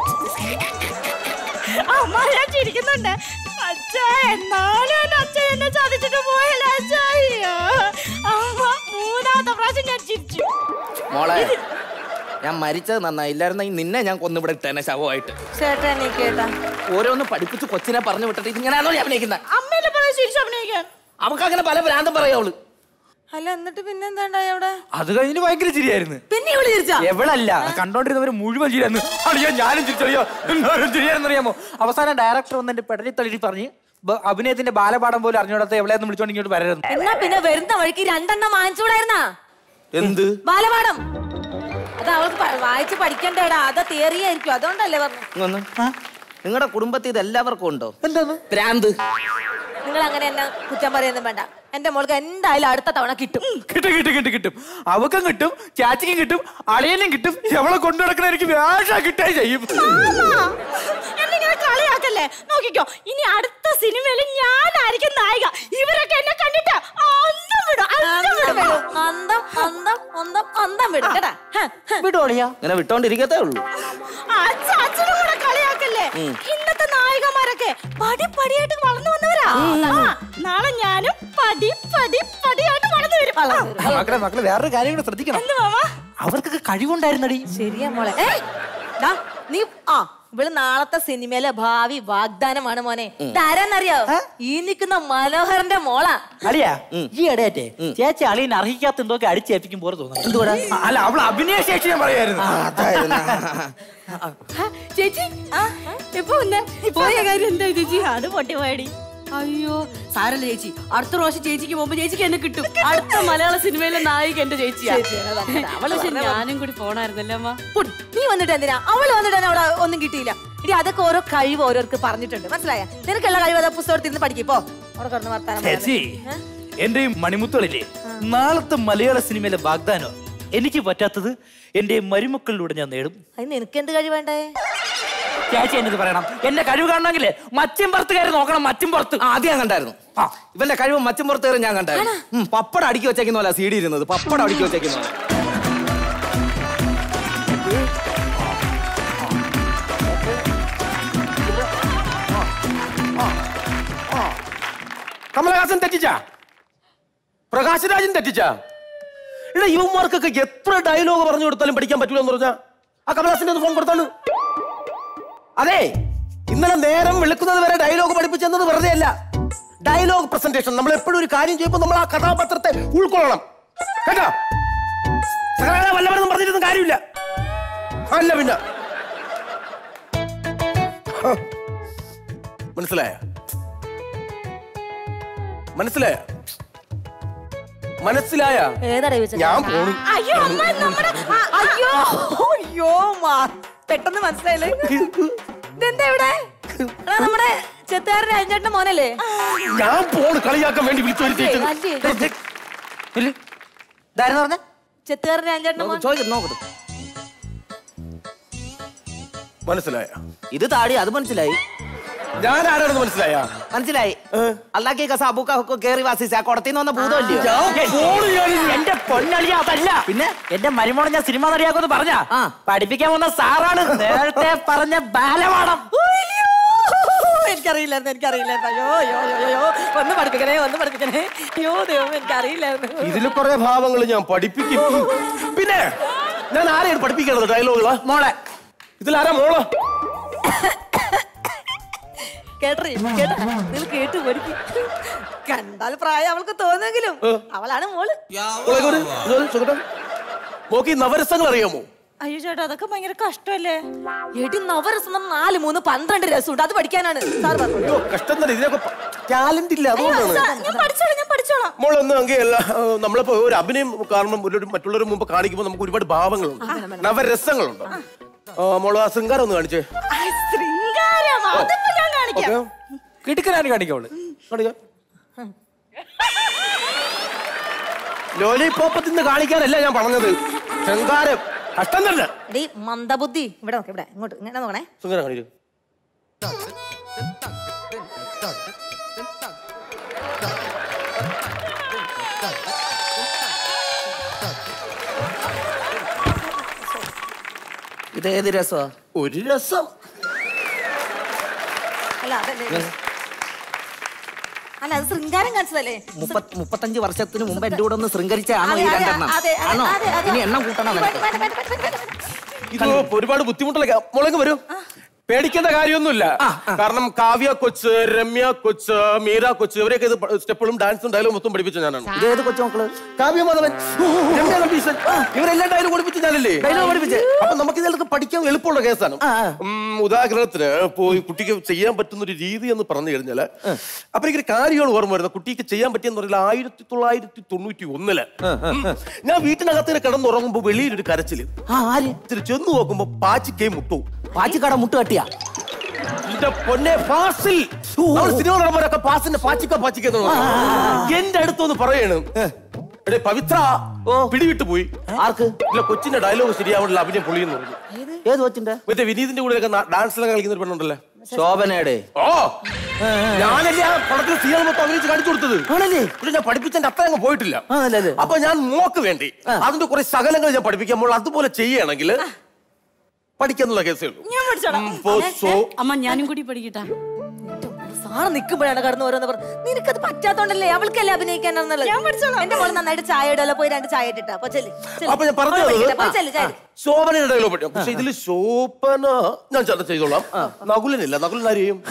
അമ്മ ഞാൻ ചിരിക്കുന്നുണ്ട് അച്ഛാ എന്നാലും എന്റെ അച്ഛൻ എന്നെ ചതിച്ചിട്ട് പോയല്ലേ അച്ഛാ അയ്യോ അമ്മ മൂന്നാമത്തെ പ്രാവശ്യം ഞാൻ ചിരിച്ചു മോളെ ഞാൻ മരിച്ചത് നന്നായി ഇല്ലായിരുന്നെങ്കിൽ നിന്നെ ഞാൻ കൊന്നിവിടെ ഇട്ടേനെ ശവമായിട്ട് ചേട്ടാ നീ കേട്ടാ ഓരോന്ന് പഠിപ്പിച്ച് കൊച്ചിനെ പറഞ്ഞു വിട്ടിട്ട് ഇതിങ്ങനെയാണോ ഞാൻ അഭിനയിക്കുന്നത് അമ്മേനെ പറയാൻ ചിരിച്ചു അഭിനയിക്കാൻ അവൾക്ക് അങ്ങനെ പല ഭ്രാന്തം പറയാവള് അല്ല എന്നിട്ട് പിന്നെ എന്താണ്ടായി അവിടെ അത് കഴിഞ്ഞ് ഭയങ്കര ചിരിയായിരുന്നു പിന്നെ ഇവള് ചിരിച്ചാ എവളല്ല കണ്ടോണ്ടിരുന്നവര് മുഴുവൻ ചിരിയായിരുന്നു അടിയോ ഞാനും ചിരിച്ചറിയോ എല്ലാവരും ചിരിയാണെന്നറിയാമോ അവസാനം ഡയറക്ടർ വന്ന് എന്റെ പെടലി തള്ളി പറഞ്ഞ് ബ- അഭിനയത്തിന്റെ ബാലപാഠം പോലും അറിഞ്ഞോടത്ത് എവിടെയെന്ന് വിളിച്ചോണ്ട് ഇങ്ങോട്ട് വരരുത് എന്നാ പിന്നെ വരുന്ന വഴിക്ക് രണ്ടെണ്ണം വാങ്ങിച്ചൂടായിരുന്നാ എന്ത് ബാലപാഠം അത് അവൾക്ക് പ- വായിച്ച് പഠിക്കണ്ടേടാ അത് തിയറി ആയിരിക്കും അതുകൊണ്ടല്ലേ പറഞ്ഞു നിങ്ങളുടെ കുടുംബത്തിൽ ഇത് എല്ലാവർക്കും ഉണ്ടോ ഭ്രാന്ത് നിങ്ങൾ അങ്ങനെ എന്നെ കുറ്റം പറയുന്നും വേണ്ട എന്റെ മോൾക്ക് എന്തായാലും അടുത്ത തവണ കിട്ടും കിട്ടും കിട്ടും കിട്ടും കിട്ടും അവക്കും കിട്ടും ചാച്ചിക്കും കിട്ടും അളിയനും കിട്ടും എവളെ കൊണ്ടു നടക്കണ എനിക്ക് വേഷ കിട്ടേ ചെയ്യും എന്നിങ്ങനെ കളിയാക്കല്ലേ നോക്കിക്കോ ഇനി അടുത്ത സിനിമയിൽ ഞാനായിരിക്കും നായിക ഇവരൊക്കെ എന്നെ കണ്ടിട്ട് അന്തം വിടും അന്തം വിടും അന്തം അന്തം അന്തം അന്തം വിടും കേട്ടാ വിടോളിയാ ഇങ്ങനെ വിട്ടോണ്ടിരിക്കത്തേ ഉള്ളൂ അച്ഛ അച്ഛനും കൂടെ കളിയാക്കല്ലേ ഉം. ഇന്നത്തെ നായികമാരൊക്കെ പടി പടിയായിട്ട് വളർന്നു വന്നവരാ ആ, നാളെ ഞാനും പടി പടി പടിയായിട്ട് വളർന്നു വരും ആ. മക്കളെ മക്കളെ വേറൊരു കാര്യം കൂടെ ശ്രദ്ധിക്കണം എന്ത് മാമ അവർക്കൊക്കെ കഴിവുണ്ടായിരുന്നടി ശരിയാ മോളെ ഏയ്, ദാ, നീ ആ ഇവള് നാളത്തെ സിനിമയിലെ ഭാവി വാഗ്ദാനമാണ് മോനെ ഇതാരാന്നറിയോ ഈ നിൽക്കുന്ന മനോഹരന്റെ മോളാ അളിയാ ഈ ഇടയറ്റെ ചേച്ചി അളിയൻ അർഹിക്കാത്ത എന്തൊക്കെ അടിച്ചേൽപ്പിക്കും പോലെ തോന്നുന്നു അല്ല അവൾ അഭിനയ ശേഷി ഞാൻ പറയായിരുന്നു ചേച്ചി ഇപ്പൊ വന്നേ പോയ കാര്യം എന്താ ചേച്ചി അത് പൊട്ടി പോയടി അയ്യോ സാരല്ല ചേച്ചി അടുത്ത പ്രാവശ്യം ചേച്ചിക്ക് പോകുമ്പോ ചേച്ചിക്ക് എന്നെ കിട്ടും അടുത്ത മലയാള സിനിമയിലെ നായിക എന്റെ ചേച്ചിയാ അവള് പക്ഷെ പറഞ്ഞ ഞാനും കൂടി പോണായിരുന്നല്ലേ അമ്മ പുട്, നീ വന്നിട്ട് എന്തിനാ അവള് വന്നിട്ട് തന്നെ അവിടെ ഒന്നും കിട്ടിയില്ല ഇനി അതൊക്കെ ഓരോ കഴിവ് ഓരോർക്ക് പറഞ്ഞിട്ടുണ്ട് മനസ്സിലായ നിനക്കുള്ള കഴിവ് അതാ പുസ്തകത്തിൽ നിന്ന് പഠിക്കിപ്പോ അവിടെ കിടന്ന് വർത്താനം ചേച്ചി പറയാതെ. എന്റെ ഈ മണിമുത്തുകളില്ലേ നാളത്തെ മലയാള സിനിമയിലെ വാഗ്ദാനം എനിക്ക് പറ്റാത്തത് എന്റെ മരുമക്കളിലൂടെ ഞാൻ നേടും അതിന് നിനക്ക് എന്ത് കഴിവേണ്ടേ ചേച്ചി എന്നത് പറയണം എന്റെ കഴിവ് കാണണമെങ്കിലേ മച്ചും പുറത്ത് കയറി നോക്കണം മച്ചും പുറത്ത് ആദ്യം ഞാൻ കണ്ടായിരുന്നു ഇവന്റെ കഴിവ് മച്ചും പുറത്ത് കയറി ഞാൻ കണ്ടായിരുന്നു ഉം, പപ്പടം അടുക്കി വെച്ചേക്കുന്ന പോലെ സി ഡി ഇരുന്നത് പപ്പടം അടുക്കി വെച്ചേക്കുന്ന പോലെ കമലഹാസൻ തെറ്റിച്ച പ്രകാശ് രാജൻ തെറ്റിച്ച ഇവിടെ യുവമാർക്കൊക്കെ എത്ര ഡയലോഗ് പറഞ്ഞു കൊടുത്താലും പഠിക്കാൻ പറ്റൂല എന്ന് പറഞ്ഞാ ആ കമലാസിന്റെ ഒന്ന് ഫോൺ കൊടുത്താണ് അതെ ഇന്നലെ നേരം വെളുക്കുന്നത് വരെ ഡയലോഗ് പഠിപ്പിച്ചെന്നത് വെറുതെ അല്ല ഡയലോഗ് പ്രസന്റേഷൻ നമ്മൾ എപ്പോഴും ഒരു കാര്യം ചെയ്യുമ്പോൾ നമ്മൾ ആ കഥാപാത്രത്തെ ഉൾക്കൊള്ളണം കേട്ടോ സകല വല്ലവരെന്നും പറഞ്ഞിരുന്ന കാര്യമില്ല അല്ല പിന്നെ ഹ. മനസ്സിലായ മനസ്സിലായ മനസ്സിലായ ഏതാടാ ഞാൻ പോണു അയ്യോ അമ്മ നമ്മുടെ ആ, അയ്യോ അയ്യോ മാ പെട്ടെന്ന് മനസ്സിലായില്ലേ ഇതെന്താ ഇവിടെ എടാ, നമ്മുടെ ചെത്തുകാരന്റെ അഞ്ചേട്ടന്റെ മോനല്ലേ ഞാൻ പോണ് കളിയാക്കാൻ വേണ്ടി വിളിച്ചു അല്ലേ? പറഞ്ഞ ചെത്തുകാരന്റെ അഞ്ചേട്ടന്റെ മോൻ ചോദിക്കും നോക്കട്ടെ മനസ്സിലായ ഇത് താടി അത് മനസ്സിലായി ഞാൻ ആരാണെന്ന് മനസ്സിലായ മനസ്സിലായി അല്ലാക്കി കസാബുക്കൊക്കെ കേറി വാസിച്ച കുടത്തിന്ന് വന്ന ഭൂതമല്ലയോ എന്റെ പൊന്നളിയ അതല്ല പിന്നെ എന്റെ മരുമോളെ ഞാൻ സിനിമ നടിയാക്കുമെന്ന് പറഞ്ഞ പഠിപ്പിക്കാൻ വന്ന സാറാണ് നേരത്തെ പറഞ്ഞ ബാലപാഠം അയ്യോ! എനിക്കറിയില്ലായിരുന്നു എനിക്കറിയില്ലായിരുന്നു അയ്യോ അയ്യോ അയ്യോ അയ്യോ ഒന്ന് പഠിപ്പിക്കണേ ഒന്ന് പഠിപ്പിക്കണേ അയ്യോ ദൈവം എനിക്കറിയില്ലായിരുന്നു ഇതിൽ കുറെ ഭാവങ്ങൾ ഞാൻ പഠിപ്പിക്കും പിന്നെ ഞാൻ ആരെയാണ് പഠിപ്പിക്കേണ്ടത് ഡയലോഗുകളാ മോളെ ഇതിലാരാ മോള് കേട്ടറി കേട്ട നിങ്ങൾ കേട്ട് പഠിക്കും കണ്ടാൽ പ്രായം അവൾക്ക് തോന്നുമെങ്കിലും അവളാണ് മോള് മോളെ ഇങ്ങോട്ട് ഇങ്ങോട്ട് സുഖട്ടോ. മോക്ക് ഈ നവരസങ്ങൾ അറിയാമോ അയ്യോ ചേട്ടാ അതൊക്കെ ഭയങ്കര കഷ്ടമല്ലേ എടി നവരസം നാല് മൂന്ന് പന്ത്രണ്ട് രസമുണ്ട് അത് പഠിക്കാനാണ് സാർ പറഞ്ഞു അയ്യോ കഷ്ടം തന്നെ ഇതിനൊക്കെ ടാലന്റ് ഇല്ല അതുകൊണ്ടാണ് ഞാൻ പഠിച്ചോളാം ഞാൻ പഠിച്ചോളാം മോളൊന്നും അങ്ങനെയല്ല നമ്മളിപ്പോ ഒരു അഭിനയം കാരണം ഒരു മറ്റുള്ളവരുടെ മുമ്പ് കാണിക്കുമ്പോൾ നമുക്ക് ഒരുപാട് ഭാവങ്ങളുണ്ട് നവരസങ്ങളുണ്ട് ആ, മോള് ആ ശൃംഗാരം ഒന്ന് കാണിച്ചേ ആ, ശൃംഗാരം അതിപ്പോ ഞാൻ കാണിക്കാം ഓക്കെ കിടുക്കനാണ് കാണിക്കവള് കാണിക്കാം ലോലിപോപ്പ് തിന്ന് കാണിക്കാനല്ല ഞാൻ പറഞ്ഞത് ശൃംഗാരം കഷ്ടം തന്നെ എടി മന്ദബുദ്ധി ഇവിടെ നോക്ക് ഇവിടെ ഇങ്ങോട്ട് ഇങ്ങനെ നോക്കണേ ശൃംഗാരം കാണിക്കും ഇത് ഏത് രസമാ ഒരു രസം അല്ല അതല്ലേ അല്ല അത് ശൃംഗാരം കാണിച്ചതല്ലേ മുപ്പത് മുപ്പത്തഞ്ച് വർഷത്തിന് മുമ്പ് എന്റെ കൂടെ ഒന്ന് ശൃംഗരിച്ചാണോ ഈ അതെ, അതെ, രണ്ടെണ്ണം അതെ, അതെ, ആണോ അതെ, അതെ. ഇനി എണ്ണം കൂട്ടണം നിനക്ക് വേണ്ട, വേണ്ട, വേണ്ട, വേണ്ട, വേണ്ട. ഇത് ഒരുപാട് ബുദ്ധിമുട്ടുള്ള മുളക് വരൂ പേടിക്കേണ്ട കാര്യമൊന്നുമില്ല കാരണം കാവ്യ കൊച്ച് രമ്യ കൊച്ച് മീര കൊച്ച് ഇവരെയൊക്കെ ഇത് സ്റ്റെപ്പുകളും ഡാൻസും ഡയലോഗും മൊത്തം പഠിപ്പിച്ച ഞാനാണ് ഇത് ഏത് കൊച്ചുമക്കള് കാവ്യ മാധവൻ രമ്യ നമ്പീശൻ ഇവരെല്ലാം ഡയലോഗ് പഠിപ്പിച്ച ഞാനല്ലേ Dialogue പഠിപ്പിച്ചേ? അപ്പൊ നമുക്ക് ഇതിലൊക്കെ പഠിക്കാൻ എളുപ്പമുള്ള കേസാണ് ഉം, ഉദാഹരണത്തിന് ഇപ്പോ ഈ കുട്ടിക്ക് ചെയ്യാൻ പറ്റുന്ന ഒരു രീതി എന്ന് പറഞ്ഞു കഴിഞ്ഞാല് അപ്പൊ എനിക്കൊരു കാര്യമാണ് ഓർമ്മ വരുന്നത് കുട്ടിക്ക് ചെയ്യാൻ പറ്റിയെന്ന് പറഞ്ഞാൽ ആയിരത്തി തൊള്ളായിരത്തി തൊണ്ണൂറ്റി ഒന്നില് ഉം. ഞാൻ വീട്ടിനകത്തിന് കിടന്നുറങ്ങുമ്പോ വെളിയിലൊരു കരച്ചില് ഇത്തിരി ചെന്ന് നോക്കുമ്പോ പാച്ചിക്കേ മുട്ടു പാച്ചിക്കട മുട്ട് കട്ടിയാ എന്റെ പൊന്നെ ഫാസിൽ നമ്മൾ സിനിമ നടന്മാരൊക്കെ പാസിന്റെ പാച്ചിക്ക പാച്ചിക്ക എന്ന് പറയും. എന്റെ അടുത്തൊന്ന് പറയണ് എടേ പവിത്ര പിടിവിട്ട് പോയി ആർക്ക് ഇല്ല കൊച്ചിന്റെ ഡയലോഗ് ശരിയാവണില്ല അഭിനയം പൊളിയെന്ന് പറഞ്ഞു ഏത് കൊച്ചിന്റെ മറ്റേ വിനീതിന്റെ കൂടെ ഡാൻസ് കളിക്കുന്ന ഒരു പെണ്ണുണ്ടല്ലേ ശോഭനയുടെ ഓ ഞാനല്ലേ ആ പടത്തിൽ സീരിയൽ മൊത്തം അഭിനയിച്ച് കാണിച്ചു കൊടുത്തത് പക്ഷെ ഞാൻ പഠിപ്പിച്ചതിന്റെ അത്ര അങ്ങ് പോയിട്ടില്ല അപ്പൊ ഞാൻ മോക്ക് വേണ്ടി അതിന്റെ കുറെ സകലങ്ങൾ ഞാൻ പഠിപ്പിക്കുമ്പോൾ അതുപോലെ ചെയ്യണമെങ്കിൽ പഠിക്കാന്നുള്ള കേസേ ഉള്ളൂ ഞാൻ പഠിച്ചോളാം ഉം, പോ, സോ. അമ്മ ഞാനും കൂടി പഠിക്കട്ടാ സാറ് നിൽക്കുമ്പോഴാണ് കടന്നു ഓരോന്ന് പറഞ്ഞു നിനക്കത് പറ്റാത്തോണ്ടല്ലേ അവൾക്കല്ലേ അഭിനയിക്കാൻ ഞാൻ പഠിച്ചോളാം എന്റെ മോള് നന്നായിട്ട് ചായ ഇടല്ലോ പോയി രണ്ട് ചായ ഇട്ടിട്ടാ അപ്പൊ ചെല്ലി അപ്പൊ ഞാൻ പറഞ്ഞു തന്നത് ശോഭനയുടെ ഡയലോഗ് പഠിക്കും പക്ഷെ ഇതില് ശോഭന ഞാൻ ചർച്ച ചെയ്തോളാം നകുലനില്ല നകുലൻ ആര് ചെയ്യും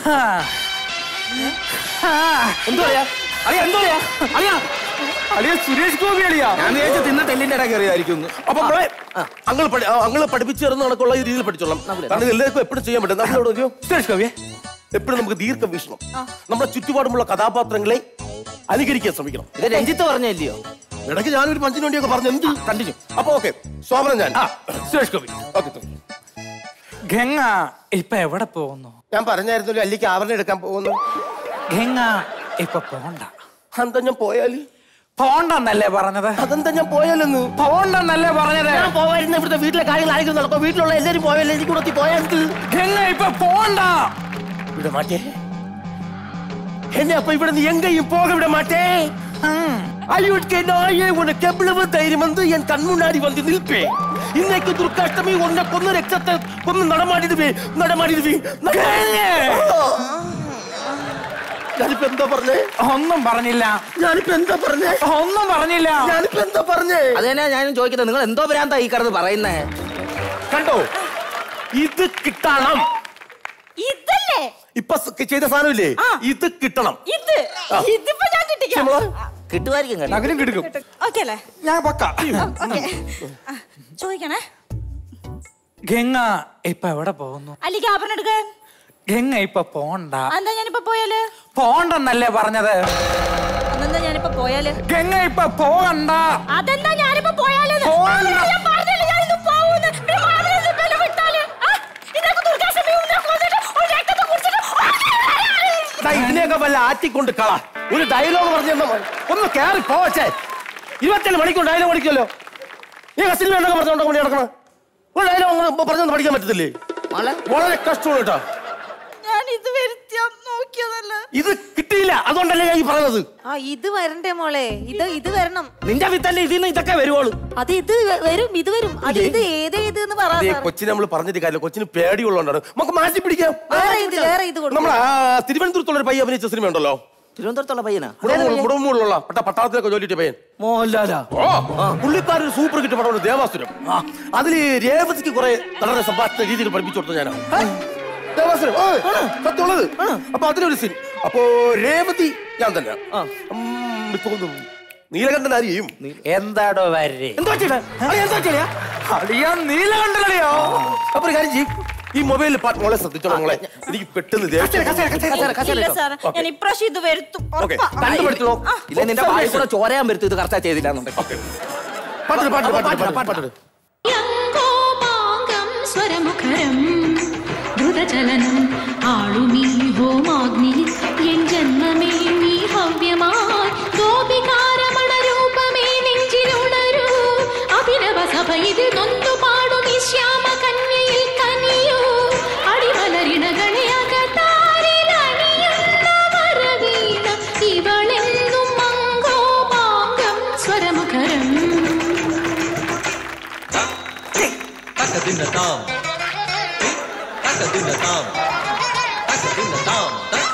എന്തോ അറിയാ അറിയാ എന്തോ അറിയാ അറിയാ അളിയ സുരേഷ് ഗോപി അളിയാ ഞാൻ വിചാരിച്ച തിന്ന തെല്ലിന്റെ ഇട കയറിയതായിരിക്കും അപ്പൊ നമ്മളെ അങ്ങൾ പഠി- ആ, അങ്ങള് പഠിപ്പിച്ചു തരുന്ന കണക്കുള്ള ഈ രീതിയിൽ പഠിച്ചോളാം കാരണം ഇത് എല്ലാവർക്കും എപ്പോഴും ചെയ്യാൻ പറ്റും നമ്മളോട് ഒരു സുരേഷ് ഗോപിയെ എപ്പോഴും നമുക്ക് ദീർഘവീക്ഷണം നമ്മുടെ ചുറ്റുപാടുമുള്ള കഥാപാത്രങ്ങളെ അനുകരിക്കാൻ ശ്രമിക്കണം ഇത് രഞ്ജിത്ത് പറഞ്ഞല്ലയോ ഇടയ്ക്ക് ഞാനൊരു പഞ്ചിന് വേണ്ടിയൊക്കെ പറഞ്ഞു എന്ത് കണ്ടിന്യൂ അപ്പൊ ഓക്കെ ശോഭന ഞാൻ സുരേഷ് ഗോപി ഓക്കെ ഗംഗ ഇപ്പൊ എവിടെ പോകുന്നു ഞാൻ പറഞ്ഞായിരുന്നല്ലോ അല്ലിക്ക് ആവരണം എടുക്കാൻ പോകുന്നു ഗംഗ ഇപ്പൊ പോണ്ട എന്താ ഞാൻ പോയാല് പോണ്ടെന്നല്ലേ പറഞ്ഞത് അതെന്താ ഞാൻ പോയാലെന്ന് പോണ്ടെന്നല്ലേ പറഞ്ഞത് ഞാൻ പോവായിരുന്നു ഇവിടുത്തെ വീട്ടിലെ കാര്യങ്ങൾ ആയിരിക്കും നടക്കും വീട്ടിലുള്ള എല്ലാരും പോയാലും എനിക്ക് കൂടെ പോയാൽ ഗംഗ ഇപ്പൊ പോണ്ട விட மாட்டேன் என்ன அப்ப இவட நீ எங்கேயும் போக விட மாட்டேன் அயோட்கே நாயே உனக்கு எவ்வளவு தைரியம் வந்து என் கண் முன்னாடி வந்து நிற்பேன் இன்னைக்கு துர்காஷ்டமி உன்னை கொன்னு ரத்தத்தை கொன்னு நடமாடிடுவே நடமாடிடுவே ഞാനിപ്പോ എന്താ പറഞ്ഞേ ഒന്നും പറഞ്ഞില്ല ഞാനിപ്പോ എന്താ പറഞ്ഞേ ഒന്നും പറഞ്ഞില്ല ഞാനിപ്പോ എന്താ പറഞ്ഞേ അത് തന്നെയാ ഞാനും ചോദിക്കുന്നത് നിങ്ങൾ എന്തോ ഭ്രാന്താ ഈ കിടന്ന് പറയുന്നേ കണ്ടോ ഇത് കിട്ടണം ഇതല്ലേ ഇപ്പൊ സ് ചെയ്ത സാധനമില്ലേ ഇത് കിട്ടണം ഇത് ആ. ഇതിപ്പോ ഞാൻ കിട്ടിക്കാം കിട്ടുമായിരിക്കും നഗരം കിടക്കും ഓക്കെ അല്ലേ ഞാൻ പക്ക ഓക്കെ ചോദിക്കണേ ഗംഗ ഇപ്പൊ എവിടെ പോകുന്നു അല്ലെങ്കിൽ ആഭരണം എടുക്കാൻ ഗംഗ ഇപ്പൊ പോണ്ട എന്താ ഞാനിപ്പോ പോയാല് പോണ്ടെന്നല്ലേ പറഞ്ഞത് അതെന്താ ഞാനിപ്പോ പോയാല് ഗംഗ ഇപ്പൊ പോകണ്ട അതെന്താ ഞാനിപ്പോ പോയാല് പോകണ്ട. ഞാൻ പറഞ്ഞില്ലേ ഞാൻ ഇന്ന് പോവൂന്ന്. പിന്നെ മാമനെ ഇത് ബലം വിട്ടാല്, ആ, ഇതിനൊക്കെ ദുർഗ്ഗാഷ്ടമി ഇതിനൊക്കെ വന്നിട്ട് ഒരു രക്തത്തെ കുടിച്ചിട്ട് ദാ ഇതിനെയൊക്കെ വല്ല ആറ്റിക്കൊണ്ട് കള ഒരു ഡയലോഗ് പറഞ്ഞു തന്നാ മതി. ഒന്ന് കയറി പോവച്ചേ ഇരുപത്തേഴ് മണിക്കൂർ ഡയലോഗ് പഠിക്കുമല്ലോ നീ സിനിമ എന്തൊക്കെ പറഞ്ഞോണ്ട് മണി നടക്കണം ഒരു ഡയലോഗ് പറഞ്ഞൊന്നും പഠിക്കാൻ പറ്റത്തില്ലേ വളരെ കഷ്ടമാണ് കേട്ടോ ഞാൻ ഇത് വരുത്തിയാ നോക്കിയതല്ല ഇത് കിട്ടിയില്ല അതുകൊണ്ടല്ലേ ഞാൻ ഈ പറഞ്ഞത് ആ ഇത് വരണ്ടേ മോളെ ഇത് ഇത് വരണം നിന്റെ വിത്തല്ലേ ഇതിന്ന് ഇതൊക്കെ വരുവോളൂ അത് ഇത് വ- വരും ഇത് വരും അത് ഇത് ഏതേത് എന്ന് പറ ദേ, സാർ. കൊച്ചിനെ നമ്മൾ പറഞ്ഞിട്ട് കാര്യമില്ല കൊച്ചിന് പേടിയുള്ളതുകൊണ്ടാണ് നമുക്ക് മാറ്റി പിടിക്കാം വേറെ ഇത് വേറെ ഇത് കൊടുക്കും നമ്മൾ തിരുവനന്തപുരത്തുള്ള ഒരു പയ്യ അഭിനയിച്ച സിനിമ ഉണ്ടല്ലോ തിരുവനന്തപുരത്തുള്ള പയ്യനാ മുടമുള്ള പട്ട പട്ടാളത്തിലൊക്കെ ജോലിയിട്ട് പയ്യൻ മോഹൻലാലാ ഓ പുള്ളിക്കാരൻ സൂപ്പർ കിറ്റ് പടമാണ് ദേവാസുരം അതില് രേവതിക്ക് കുറെ വളരെ സംഭാഷണ രീതിയിൽ പഠിപ്പിച്ചു കൊടുത്ത ഞാനാ ദേവാസുരം ഓ, സത്യമുള്ളത് അപ്പൊ അതിലൊരു സീൻ അപ്പോ രേവതി ഞാൻ തന്നെ ഉം, ഇപ്പൊ ഒന്ന് നീലകണ്ഠൻ ആരെയും എന്താടോ വരെ എന്താ ചെയ്യണേ? അളിയാ, എന്താ ചെയ്യണേ? അളിയാ നീലകണ്ഠനളിയോ അപ്പൊ ഒരു കാര്യം ചെയ്യ്. ഈ മൊബൈലിൽ പാട്ട് മോളെ ശ്രദ്ധിച്ചോളാം മോളെ എനിക്ക് പെട്ടെന്ന് ദേഷ്യം ഇല്ല സാർ ഞാൻ ഇപ്രാവശ്യം ഇത് വരുത്തും ഓക്കെ ഉറപ്പാ. കണ്ടുപിടിച്ചോ ഇല്ല നിന്റെ വായിൽ കൂടെ ചോരയാൻ വരുത്തും ഇത് കറക്റ്റാ ചെയ്തില്ല എന്നുണ്ടെങ്കിൽ പാട്ട് പാട്ട് പാട്ട് പാട്ട് പാട്ട് യങ്കോപാംഗം സ്വരമുഖരം ദ്രുതചലനം ആളുമീ ഹോമാഗ്നി എൻ ജന്മമേ നീ ഹവ്യമായി ഗോപികാരമണരൂപമേ നെഞ്ചിലുണരൂ അഭിനവ സഭ ഇത് നൊന്തു പാടും ഈ ശ്യാമ കന്യയിൽ കനിയൂ അടിമലരിണകളെ അകത്താരിലണിയുന്ന വരവീണ ഇവളെന്നും മങ്കോപാംഗം സ്വരമുഖരം തക്കതിന്നതാം തക്കതിന്നതാം തക്കതിന്നതാം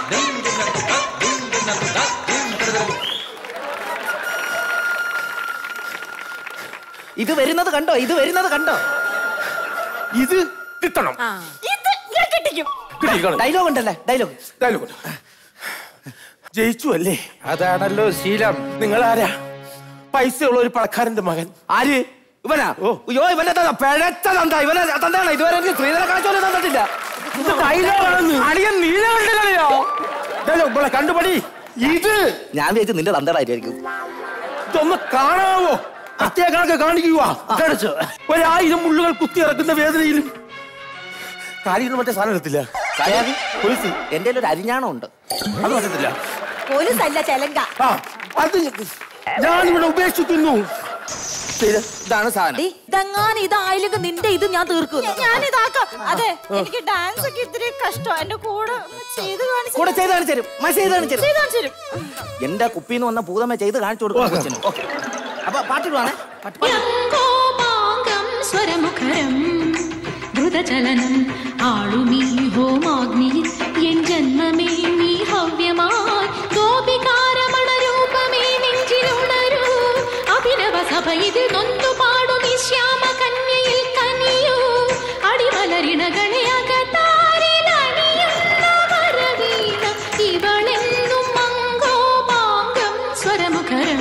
ഇത് വരുന്നത് കണ്ടോ ഇത് വരുന്നത് കണ്ടോ ഇത് കിട്ടണം ഇത് ഞാൻ കിട്ടിക്കും ഡയലോഗ് ഉണ്ടല്ലേ ഡയലോഗ് ഡയലോഗ് ജയിച്ചു അല്ലേ അതാണല്ലോ ശീലം നിങ്ങൾ ആരാ പൈസയുള്ള ഒരു പണക്കാരന്റെ മകൻ ആര് ഇവനാ അയ്യോ ഇവന്റെ തന്ത പിഴച്ച തന്ത ഇവനെ തന്താണ് ഇതുവരെ എനിക്ക് സ്ത്രീധന കാണിച്ചോലെ തന്നിട്ടില്ല ഇത് ഡയലോഗാണെന്ന് അളിയൻ നീലകണ്ഠനളിയോ ഡയലോഗ് മോളെ കണ്ടുപടി ഇത് ഞാൻ വിചാരിച്ചു നിന്റെ തന്തടായിരിക്കും ഇതൊന്ന് കാണാവോ അത്യ കണക്ക് കാണിക്കുക കാണിച്ചു ഒരായിരം മുള്ളുകൾ കുത്തി ഇറക്കുന്ന വേദനയിലും കാര്യം മറ്റേ സാധനം എടുത്തില്ല പോലീസ് എന്റെ ഒരു അരിഞ്ഞാണം ഉണ്ട് അത് പറ്റത്തില്ല പോലീസ് അല്ല ചെലങ്ക ആ അത് ഞാനിവിടെ ഉപേക്ഷിക്കുന്നു ഇത് ഇതാണ് സാധനം ഡി, ഇതെങ്ങാനും ഇതായില്ലെങ്കിൽ നിന്റെ ഇത് ഞാൻ തീർക്കും ഞാൻ ഇതാക്കാം അതെ എനിക്ക് ഡാൻസ് ഒക്കെ ഇത്തിരി കഷ്ടം എന്റെ കൂടെ ഒന്ന് ചെയ്ത് കാണിച്ച് കൂടെ ചെയ്ത് കാണിച്ചു തരും മ ചെയ്ത് കാണിച്ചു തരും ചെയ്ത് കാണിച്ച് തരും എന്റെ കുപ്പിന്ന് വന്ന പൂതമ്മ ചെയ്ത് കാണിച്ചു കൊടുക്കും കൊച്ചിന് അപ്പൊ പാട്ടിടുവാണേ യങ്കോപാംഗം സ്വരമുഖരം ദ്രുതചലനം ആളുമീ ഹോമാഗ്നി എൻ ജന്മമേ നീ ഹവ്യമായി ഗോപികാരമണരൂപമേ നെഞ്ചിലുണരൂ അഭിനവ സഭ ഇത് നൊന്തു പാടും ഈ ശ്യാമ കന്യയിൽ കനിയൂ അടിമലരിണകളെ അകത്താരിലണിയുന്ന വരവീണ ഇവളെന്നും മങ്കോപാംഗം സ്വരമുഖരം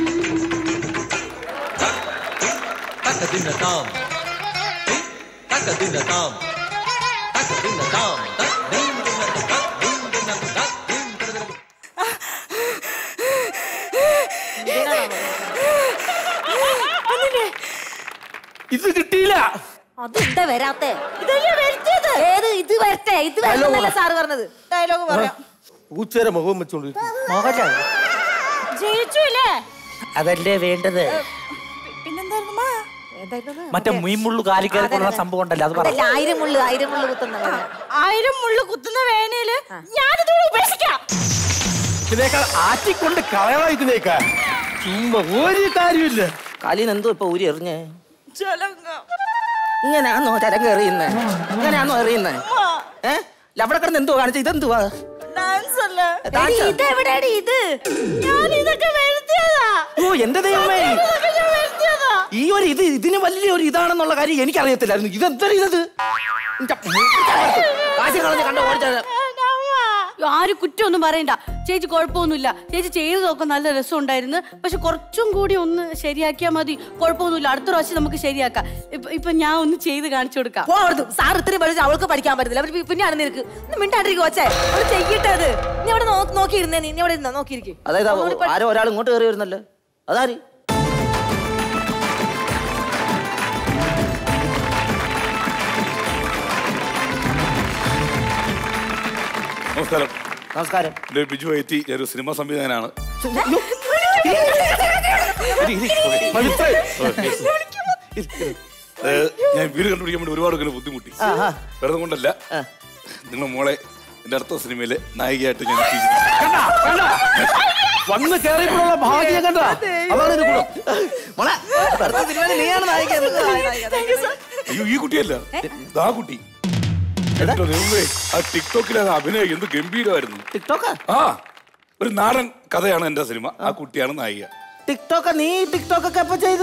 തക്കതിന്നതാം തക്കതിന്നതാം തക്കതിന്നതാം ഇത് കിട്ടിയില്ല അതെന്താ വരാത്തെ ഇതല്ലേ വരുത്തിയത് ഏത് ഇത് വരട്ടെ ഇത് വരണമെന്നല്ല സാറ് പറഞ്ഞത് ഡയലോഗ് പറയാം പൂച്ചേരെ മുഖം വെച്ചോണ്ട് മോഹൻലാൽ ജയിച്ചു ഇല്ലേ അതല്ലേ വേണ്ടത് പിന്നെന്തായിരുന്നു മാ മറ്റേ മീൻമുള്ളു കാലിക്കരക്കുള്ള സംഭവം ഉണ്ടല്ലോ അത് പറ അതല്ല ആയിരം മുള്ളു ആയിരം മുള്ളു കുത്തുന്ന വേദന. ആയിരം മുള്ളു കുത്തുന്ന വേനയില് ഞാനിതോടെ ഉപേക്ഷിക്കാം ഇതിനേക്കാൾ ആറ്റിക്കൊണ്ട് കളയണം ഇതിനേക്കാൾ ചുമ്മാ ഒരു കാര്യമില്ല കാലിന്ന് എന്തോ ഇപ്പൊ ഊരി എറിഞ്ഞേ ചലങ്ക ഇങ്ങനെയാണോ ചരങ്ങ് എറിയുന്നേ ഇങ്ങനെയാണോ എറിയുന്നേ ഏ അവിടെ കിടന്ന് എന്തോ കാണിച്ച ഇതെന്തുവാ ഡാൻസ് അല്ലേ Dance ആ? ഇതെവിടെയാണ് ഇത് ഞാൻ ഇതൊക്കെ വരുത്തിയതാ ഓ എന്റെ ദൈവമേ ഇതൊക്കെ ഞാൻ വരുത്തിയതാ ഈ ഒരു ഇത് ഇതിന് വലിയ ഒരു ഇതാണെന്നുള്ള കാര്യം എനിക്കറിയത്തില്ലായിരുന്നു ഇതെന്താ ഇത് കാശ് കളഞ്ഞ് കണ്ട ഓടിച്ചത് ആരും കുറ്റമൊന്നും പറയണ്ട ചേച്ചി കുഴപ്പമൊന്നുമില്ല ചേച്ചി ചെയ്തതൊക്കെ നല്ല രസമുണ്ടായിരുന്നു പക്ഷെ കുറച്ചും കൂടി ഒന്ന് ശരിയാക്കിയാൽ മതി കുഴപ്പമൊന്നുമില്ല അടുത്ത പ്രാവശ്യം നമുക്ക് ശരിയാക്കാം ഇപ്പൊ ഇപ്പൊ ഞാൻ ഒന്ന് ചെയ്ത് കാണിച്ചു കൊടുക്കാം പോകരുത് സാർ ഇത്രയും പഠിച്ചു അവൾക്ക് പഠിക്കാൻ പറ്റത്തില്ല അവര് പിന്നെയാണ് നിനക്ക് ഒന്ന് മിണ്ടാണ്ടിരിക്കും കൊച്ചേ അവള് ചെയ്യട്ടെ അത് നീ അവിടെ നോ- നോക്കിയിരുന്നേ നീ നീ അവിടെ ഇരുന്നോ നോക്കിയിരിക്കും അതായത് ആരോ ഒരാൾ ഇങ്ങോട്ട് കയറി വരുന്നല്ലോ അതാര് നമസ്കാരം നമസ്കാരം എൻ്റെ പേര് ബിജു ഐറ്റി ഞാനൊരു സിനിമാ സംവിധായകനാണ് ഏഹ്, ഞാൻ വീട് കണ്ടുപിടിക്കാൻ വേണ്ടി ഒരുപാട് ഇങ്ങനെ ബുദ്ധിമുട്ടി ആഹാ. വെറുതെ കൊണ്ടല്ല നിങ്ങളുടെ മോളെ എന്റെ അടുത്ത സിനിമയിലെ നായികയായിട്ട് ഞാൻ നിശ്ചയിച്ചിട്ടുണ്ട്. വന്ന് കയറിയപ്പോഴുള്ള ഭാഗ്യം കണ്ട അതാണ് ഇത് ഗുണം മോളെ അടുത്ത സിനിമയിൽ നീയാണ് നായിക അയ്യോ ഈ കുട്ടിയല്ല ആ കുട്ടി എന്റെ ദൈവമേ, ആ ടിക്ടോക്കിലെ ആ അഭിനയം എന്ത് ഗംഭീരമായിരുന്നു ടിക്ടോക്ക് ആ ഒരു നാടൻ കഥയാണ് എന്റെ സിനിമ ആ കുട്ടിയാണ് നായിക ടിക്ടോക്ക് നീ ടിക്ടോക്ക് ഒക്കെ എപ്പോ ചെയ്ത്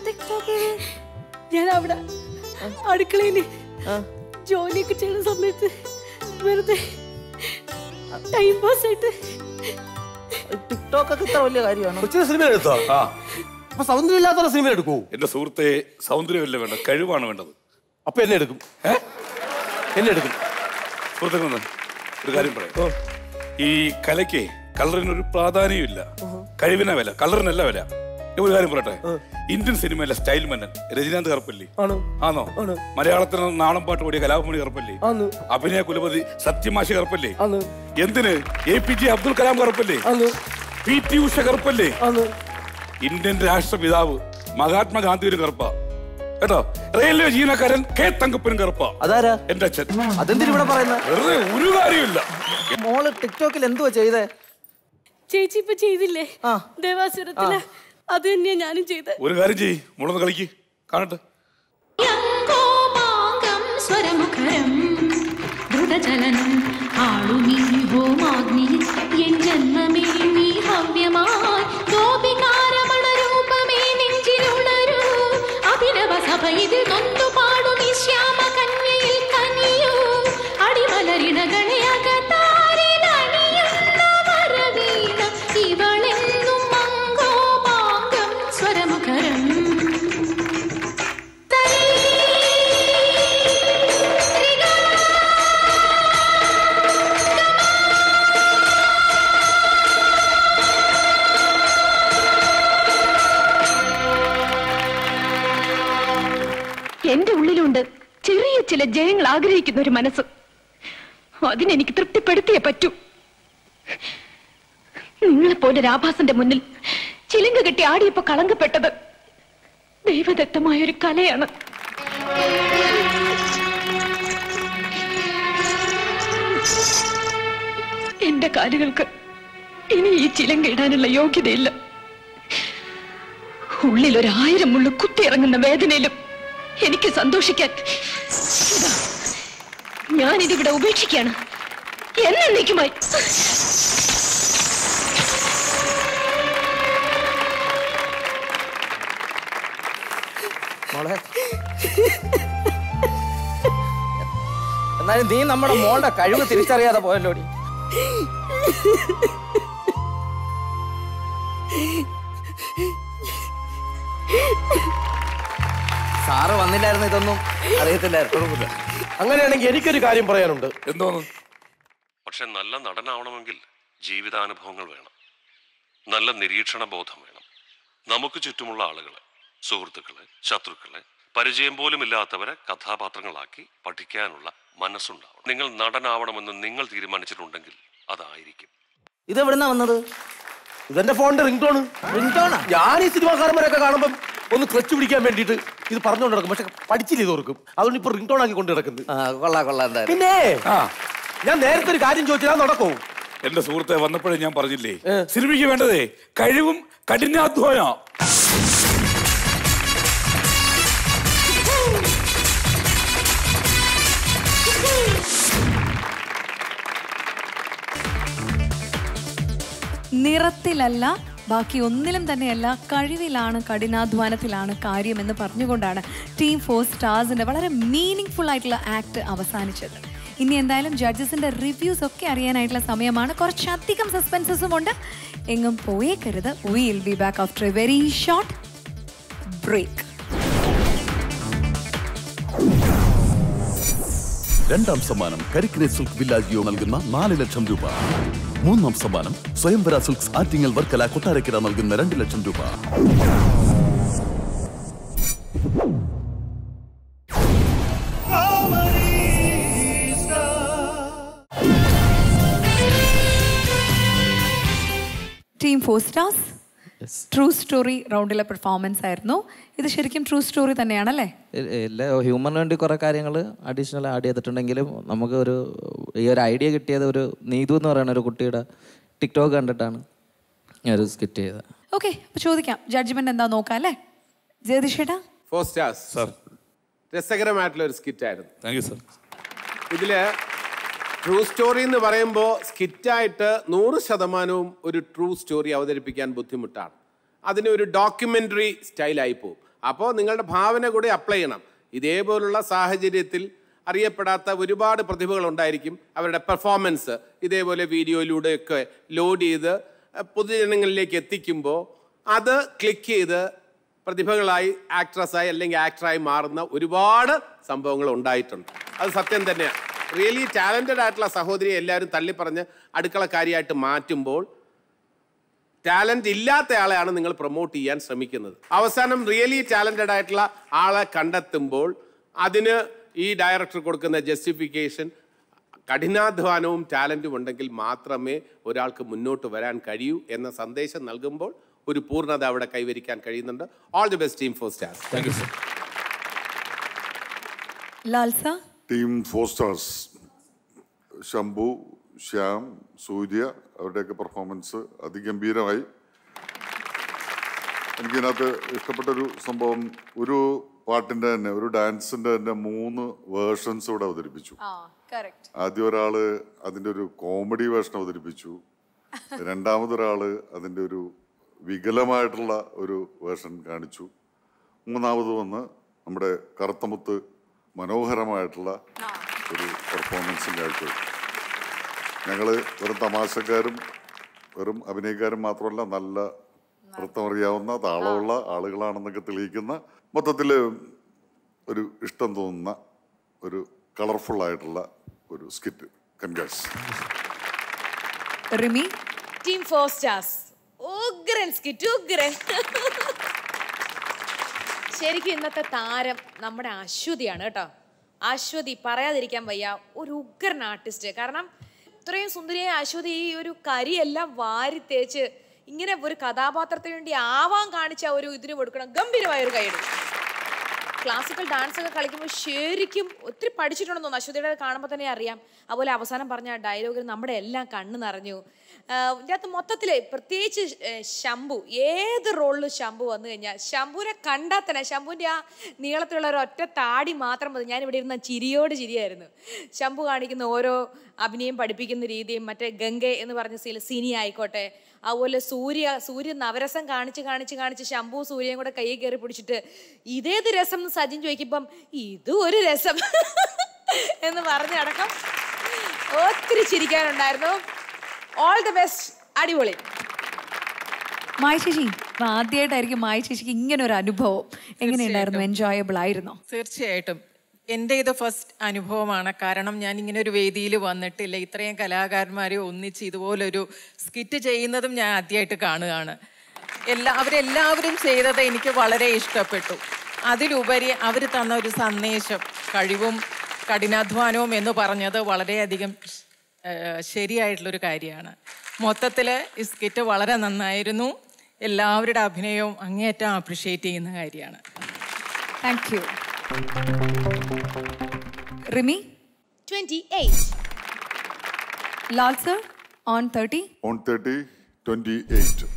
ഞാൻ അവിടെ അടുക്കളയില് ജോലിയൊക്കെ ചെയ്യുന്ന സമയത്ത് വെറുതെ ടൈം പാസ് ആയിട്ട് ടിക്ടോക്ക് ഒക്കെ ഇത്ര വലിയ കാര്യമാണ് കൊച്ചിന് സിനിമ എടുത്തോ ആ അപ്പൊ സൗന്ദര്യം ഇല്ലാത്ത സിനിമ എടുക്കൂ എന്റെ സുഹൃത്തെ സൗന്ദര്യമല്ല വേണ്ട കഴിവാണ് വേണ്ടത് അപ്പൊ എന്നെ എടുക്കും എന്നെ എടുക്കും സുഹൃത്തുക്കൾ വന്നോ. ഒരു കാര്യം പറയാം ഈ കലയ്ക്ക് കളറിനൊരു പ്രാധാന്യമില്ല കഴിവിന വില കളറിനല്ല വില ഞാൻ ഒരു കാര്യം പറയട്ടെ ഇന്ത്യൻ സിനിമയിലെ സ്റ്റൈൽ മന്നൻ രജനീകാന്ത് കറുപ്പല്ലേ ആണ് ആണോ മലയാളത്തിന് നാണം പാട്ട് പാടിയ കലാഭമണി കറുപ്പല്ലേ ആണ് അഭിനയ കുലപതി സത്യമാഷി കറുപ്പല്ലേ ആണ് എന്തിന് A P J Abdul Kalam കറുപ്പല്ലേ ആണ് പി ടി ഉഷ കറുപ്പല്ലേ ആണ് ഇന്ത്യൻ രാഷ്ട്രപിതാവ് മഹാത്മാഗാന്ധി ഒരു കറുപ്പ കേട്ടോ റെയിൽവേ ജീവനക്കാരൻ കെ തങ്കപ്പനും കറുപ്പ അതാരാ എന്റെ അച്ഛൻ അതെന്തിനു ഇവിടെ പറയുന്നത് വെറുതെ ഒരു കാര്യമില്ല മോള് ടിക്ടോക്കിൽ എന്തുവാ ചെയ്തേ ചേച്ചി ഇപ്പൊ ചെയ്തില്ലേ ദേവാസുരത്തില് അത് തന്നെയാ ഞാനും ചെയ്തത് ഒരു കാര്യം ചെയ്യ് മുളന്ന് കളിക്ക് കാണട്ടെ യങ്കോപാംഗം സ്വരമുഖരം ദ്രുതചലനം ആളുമീ ഹോമാഗ്നി എൻ ജന്മമേ നീ ഹവ്യമായി ഗോപികാരമണരൂപമേ നെഞ്ചിലുണരൂ അഭിനവ സഭ ഇതിൽ നൊന്തു പാടും ഈ ശ്യാമ കന്യയിൽ കനിയൂ അടിമലരിണകളെ അകത്താരിലണിയുന്ന വരവീണ ഇവളെന്നും മങ്കോപാംഗം സ്വരമുഖരം എന്റെ ഉള്ളിലുണ്ട് ചെറിയ ചില ജയങ്ങൾ ആഗ്രഹിക്കുന്ന ഒരു മനസ്സ് അതിനെനിക്ക് തൃപ്തിപ്പെടുത്തിയേ പറ്റൂ നിങ്ങളെപ്പോലെ രാഭാസന്റെ മുന്നിൽ ചിലങ്ക കെട്ടി ആടിയപ്പോ കളങ്കപ്പെട്ടത് ദൈവദത്തമായ ഒരു കലയാണ് എന്റെ കാലുകൾക്ക് ഇനി ഈ ചിലങ്ക ഇടാനുള്ള യോഗ്യതയില്ല ഉള്ളിൽ ഒരു ആയിരം മുള്ളു കുത്തിയിറങ്ങുന്ന വേദനയിലും എനിക്ക് സന്തോഷിക്കാൻ ഇതാ, ഞാനിതിവിടെ ഉപേക്ഷിക്കുകയാണ് എന്നേക്കുമായി മോളെ എന്നാലും നീ നമ്മുടെ മോളുടെ കഴിവ് തിരിച്ചറിയാതെ പോയല്ലോടി സാറ് വന്നില്ലായിരുന്നു ഇതൊന്നും അറിയത്തില്ലായിരുന്നു അങ്ങനെയാണെങ്കിൽ എനിക്കൊരു കാര്യം പറയാനുണ്ട് എന്തോന്ന് പക്ഷെ നല്ല നടനാവണമെങ്കിൽ ജീവിതാനുഭവങ്ങൾ വേണം നല്ല നിരീക്ഷണ ബോധം വേണം നമുക്ക് ചുറ്റുമുള്ള ആളുകളെ സുഹൃത്തുക്കളെ ശത്രുക്കളെ പരിചയം പോലും ഇല്ലാത്തവരെ കഥാപാത്രങ്ങളാക്കി പഠിക്കാനുള്ള മനസ്സുണ്ടാവണം നിങ്ങൾ നടനാവണമെന്ന് നിങ്ങൾ തീരുമാനിച്ചിട്ടുണ്ടെങ്കിൽ അതായിരിക്കും ഇത് എവിടുന്നാ വന്നത് ഇതെന്റെ ഫോണിന്റെ റിംഗ് ടോണ് റിംഗ് ടോണാ ഞാൻ ഈ സിനിമാക്കാരന്മാരൊക്കെ കാണുമ്പോൾ ഒന്ന് ക്ലച്ച് പിടിക്കാൻ വേണ്ടിയിട്ട് ഇത് പറഞ്ഞുകൊണ്ട് നടക്കും പക്ഷെ പഠിച്ചില്ല ഇതോർക്കും അതുകൊണ്ട് ഇപ്പൊ റിംഗ് ടോൺ ആക്കി കൊണ്ട് നടക്കുന്നത് കൊള്ളാ കൊള്ളാ എന്തായാലും പിന്നെ ഞാൻ നേരത്തെ ഒരു കാര്യം ചോദിച്ചാൽ നടക്കൂ എന്റെ സുഹൃത്തെ വന്നപ്പോഴേ ഞാൻ പറഞ്ഞില്ലേ സിനിമയ്ക്ക് വേണ്ടതേ കഴിവും കഠിനാധ്വാനം നിറത്തിലല്ല ബാക്കി ഒന്നിലും തന്നെയല്ല കഴിവിലാണ് കഠിനാധ്വാനത്തിലാണ് കാര്യം എന്ന് പറഞ്ഞുകൊണ്ടാണ് ടീം ഫോർ സ്റ്റാർസിന്റെ വളരെ മീനിങ് ഫുൾ ആയിട്ടുള്ള ആക്ട് അവസാനിച്ചത് ഇനി എന്തായാലും ജഡ്ജസിന്റെ റിവ്യൂസ് ഒക്കെ അറിയാനായിട്ടുള്ള സമയമാണ് കുറച്ചധികം സസ്പെൻസസും ഉണ്ട് എങ്ങും പോയേക്കരുത് will be back after a very short break രണ്ടാം സമ്മാനം കരിക്കിനെ സിൽക്ക് വില്ലാജിയോ നൽകുന്ന നാല് ലക്ഷം രൂപ മൂന്നാം സമ്മാനം സ്വയംവര സിൽക്സ് ആറ്റിങ്ങൽ വർക്കല കൊട്ടാരക്കര നൽകുന്ന രണ്ട് ലക്ഷം രൂപ team four stars true story റൗണ്ടിലെ പെർഫോമൻസ് ആയിരുന്നു ഇത് ശരിക്കും ട്രൂ സ്റ്റോറി തന്നെയാണല്ലേ എല്ലാ ഹ്യൂമറിന് വേണ്ടി കുറേ കാര്യങ്ങൾ അഡീഷണൽ ആഡ് ചെയ്തിട്ടുണ്ടെങ്കിലും നമുക്ക് ഒരു ഈ ഒരു ഐഡിയ കിട്ടിയത് ഒരു നീതു എന്ന് പറയുന്ന ഒരു കുട്ടിയുടെ ടിക്ടോക്ക് കണ്ടിട്ടാണ് ഞാൻ ഒരു സ്കിറ്റ് ചെയ്തത് ഓക്കെ അപ്പൊ ചോദിക്കാം ജഡ്ജ്മെന്റ് എന്താ നോക്കാം അല്ലേ ജയതിഷേട്ടാ ഫോർ സ്റ്റാർസ് സർ രസകരമായിട്ടുള്ള ഒരു സ്കിറ്റ് ആയിരുന്നു താങ്ക് യു സർ ഇതില് ട്രൂ സ്റ്റോറി എന്ന് പറയുമ്പോൾ സ്കിറ്റായിട്ട് നൂറ് ശതമാനവും ഒരു ട്രൂ സ്റ്റോറി അവതരിപ്പിക്കാൻ ബുദ്ധിമുട്ടാണ് അതിന് ഒരു ഡോക്യുമെന്ററി സ്റ്റൈലായി പോകും അപ്പോൾ നിങ്ങളുടെ ഭാവന കൂടി അപ്ലൈ ചെയ്യണം ഇതേപോലുള്ള സാഹചര്യത്തിൽ അറിയപ്പെടാത്ത ഒരുപാട് പ്രതിഭകൾ ഉണ്ടായിരിക്കും അവരുടെ പെർഫോമൻസ് ഇതേപോലെ വീഡിയോയിലൂടെയൊക്കെ ലോഡ് ചെയ്ത് പൊതുജനങ്ങളിലേക്ക് എത്തിക്കുമ്പോൾ അത് ക്ലിക്ക് ചെയ്ത് പ്രതിഭകളായി ആക്ട്രസ്സായി അല്ലെങ്കിൽ ആക്ടറായി മാറുന്ന ഒരുപാട് സംഭവങ്ങൾ ഉണ്ടായിട്ടുണ്ട് അത് സത്യം തന്നെയാണ് റിയലി ടാലൻറ്റഡ് ആയിട്ടുള്ള സഹോദരിയെ എല്ലാവരും തള്ളിപ്പറഞ്ഞ് അടുക്കളക്കാരിയായിട്ട് മാറ്റുമ്പോൾ ടാലന്റ് ഇല്ലാത്ത ആളെയാണ് നിങ്ങൾ പ്രൊമോട്ട് ചെയ്യാൻ ശ്രമിക്കുന്നത് അവസാനം റിയലി ടാലന്റഡ് ആയിട്ടുള്ള ആളെ കണ്ടെത്തുമ്പോൾ അതിന് ഈ ഡയറക്ടർ കൊടുക്കുന്ന ജസ്റ്റിഫിക്കേഷൻ കഠിനാധ്വാനവും ടാലന്റും ഉണ്ടെങ്കിൽ മാത്രമേ ഒരാൾക്ക് മുന്നോട്ട് വരാൻ കഴിയൂ എന്ന സന്ദേശം നൽകുമ്പോൾ ഒരു പൂർണ്ണത അവിടെ കൈവരിക്കാൻ കഴിയുന്നുണ്ട് all the best team four stars thank you sir ലാൽസ team four stars Shambhu Shyam Surya അവരുടെയൊക്കെ പെർഫോമൻസ് അതിഗംഭീരമായി എനിക്കിതിനകത്ത് ഇഷ്ടപ്പെട്ടൊരു സംഭവം ഒരു പാട്ടിൻ്റെ തന്നെ ഒരു ഡാൻസിൻ്റെ തന്നെ മൂന്ന് വേർഷൻസ് ഇവിടെ അവതരിപ്പിച്ചു ആദ്യം ഒരാള് അതിൻ്റെ ഒരു കോമഡി വേർഷൻ അവതരിപ്പിച്ചു രണ്ടാമതൊരാള് അതിൻ്റെ ഒരു വികലമായിട്ടുള്ള ഒരു വേർഷൻ കാണിച്ചു മൂന്നാമത് വന്ന് നമ്മുടെ കറുത്തമുത്ത് മനോഹരമായിട്ടുള്ള ഒരു പെർഫോമൻസും കാഴ്ചവെച്ചു ഞങ്ങൾ വെറും തമാശക്കാരും വെറും അഭിനയക്കാരും മാത്രമല്ല നല്ല നൃത്തമറിയാവുന്ന താളമുള്ള ആളുകളാണെന്നൊക്കെ തെളിയിക്കുന്ന മൊത്തത്തിൽ ഒരു ഇഷ്ടം തോന്നുന്ന ഒരു കളർഫുൾ ആയിട്ടുള്ള ഒരു skit congrats Rimi team four stars ഉഗ്രൻ സ്കിറ്റ് ഉഗ്രൻ ശരിക്കും ഇന്നത്തെ താരം നമ്മുടെ അശ്വതിയാണ് കേട്ടോ അശ്വതി പറയാതിരിക്കാൻ വയ്യ ഒരു ഉഗ്രൻ ആർട്ടിസ്റ്റ് കാരണം ഇത്രയും സുന്ദരിയായ അശ്വതി ഈ ഒരു കരിയെല്ലാം വാരി തേച്ച് ഇങ്ങനെ ഒരു കഥാപാത്രത്തിന് വേണ്ടി ആവാൻ കാണിച്ച ഒരു ഇതിന് കൊടുക്കണം ഗംഭീരമായ ഒരു കൈയ്യടി ക്ലാസിക്കൽ ഡാൻസ് ഒക്കെ കളിക്കുമ്പോൾ ശരിക്കും ഒത്തിരി പഠിച്ചിട്ടുണ്ടെന്ന് തോന്നുന്നു അശ്വതിയുടെ കാണുമ്പോൾ തന്നെ അറിയാം അതുപോലെ അവസാനം പറഞ്ഞ ഡയലോഗിൽ നമ്മുടെ എല്ലാം കണ്ണ് നിറഞ്ഞു ആഹ് ഇതിനകത്ത് മൊത്തത്തിൽ പ്രത്യേകിച്ച് ഏഹ് ശംഭു ഏത് റോളിലും ശംഭു വന്നു കഴിഞ്ഞാൽ ശംഭുവിനെ കണ്ടാൽ തന്നെ ശംഭുവിൻ്റെ ആ നീളത്തിലുള്ള ഒരു ഒറ്റ താടി മാത്രം മതി ഞാൻ ഇവിടെ ഇരുന്ന ചിരിയോട് ചിരിയായിരുന്നു ശംഭു കാണിക്കുന്ന ഓരോ അഭിനയം പഠിപ്പിക്കുന്ന രീതിയും മറ്റേ ഗംഗ എന്ന് പറഞ്ഞ സീൽ സിനി ആയിക്കോട്ടെ അതുപോലെ സൂര്യ സൂര്യ നവരസം കാണിച്ച് കാണിച്ച് കാണിച്ച് ശംഭു സൂര്യയും കൂടെ കൈ കയറി പിടിച്ചിട്ട് ഇതേത് രസം എന്ന് സജിൻ ചോദിക്കുമ്പം ഇതും ഒരു രസം എന്ന് പറഞ്ഞടക്കം ഒത്തിരി ചിരിക്കാനുണ്ടായിരുന്നു ഓൾ ദി ബെസ്റ്റ് അടിപൊളി മായ ചേച്ചി ഇപ്പൊ ആദ്യമായിട്ടായിരിക്കും മായ ചേച്ചിക്ക് ഇങ്ങനെ ഒരു അനുഭവം എങ്ങനെയുണ്ടായിരുന്നു എൻജോയബിൾ ആയിരുന്നോ തീർച്ചയായിട്ടും എൻ്റെ ഇത് ഫസ്റ്റ് അനുഭവമാണ് കാരണം ഞാൻ ഇങ്ങനെ ഒരു വേദിയിൽ വന്നിട്ടില്ല ഇത്രയും കലാകാരന്മാരെ ഒന്നിച്ച് ഇതുപോലൊരു സ്കിറ്റ് ചെയ്യുന്നതും ഞാൻ ആദ്യമായിട്ട് കാണുകയാണ് എല്ലാ അവരെല്ലാവരും ചെയ്തത് എനിക്ക് വളരെ ഇഷ്ടപ്പെട്ടു അതിലുപരി അവർ തന്ന ഒരു സന്ദേശം കഴിവും കഠിനാധ്വാനവും എന്ന് പറഞ്ഞത് വളരെയധികം ഏഹ്, ശരിയായിട്ടുള്ളൊരു കാര്യമാണ് മൊത്തത്തിൽ ഈ സ്കിറ്റ് വളരെ നന്നായിരുന്നു എല്ലാവരുടെ അഭിനയവും അങ്ങേയറ്റം അപ്രിഷ്യേറ്റ് ചെയ്യുന്ന കാര്യമാണ് thank you Rimi twenty eight Lal sir on thirty on thirty twenty eight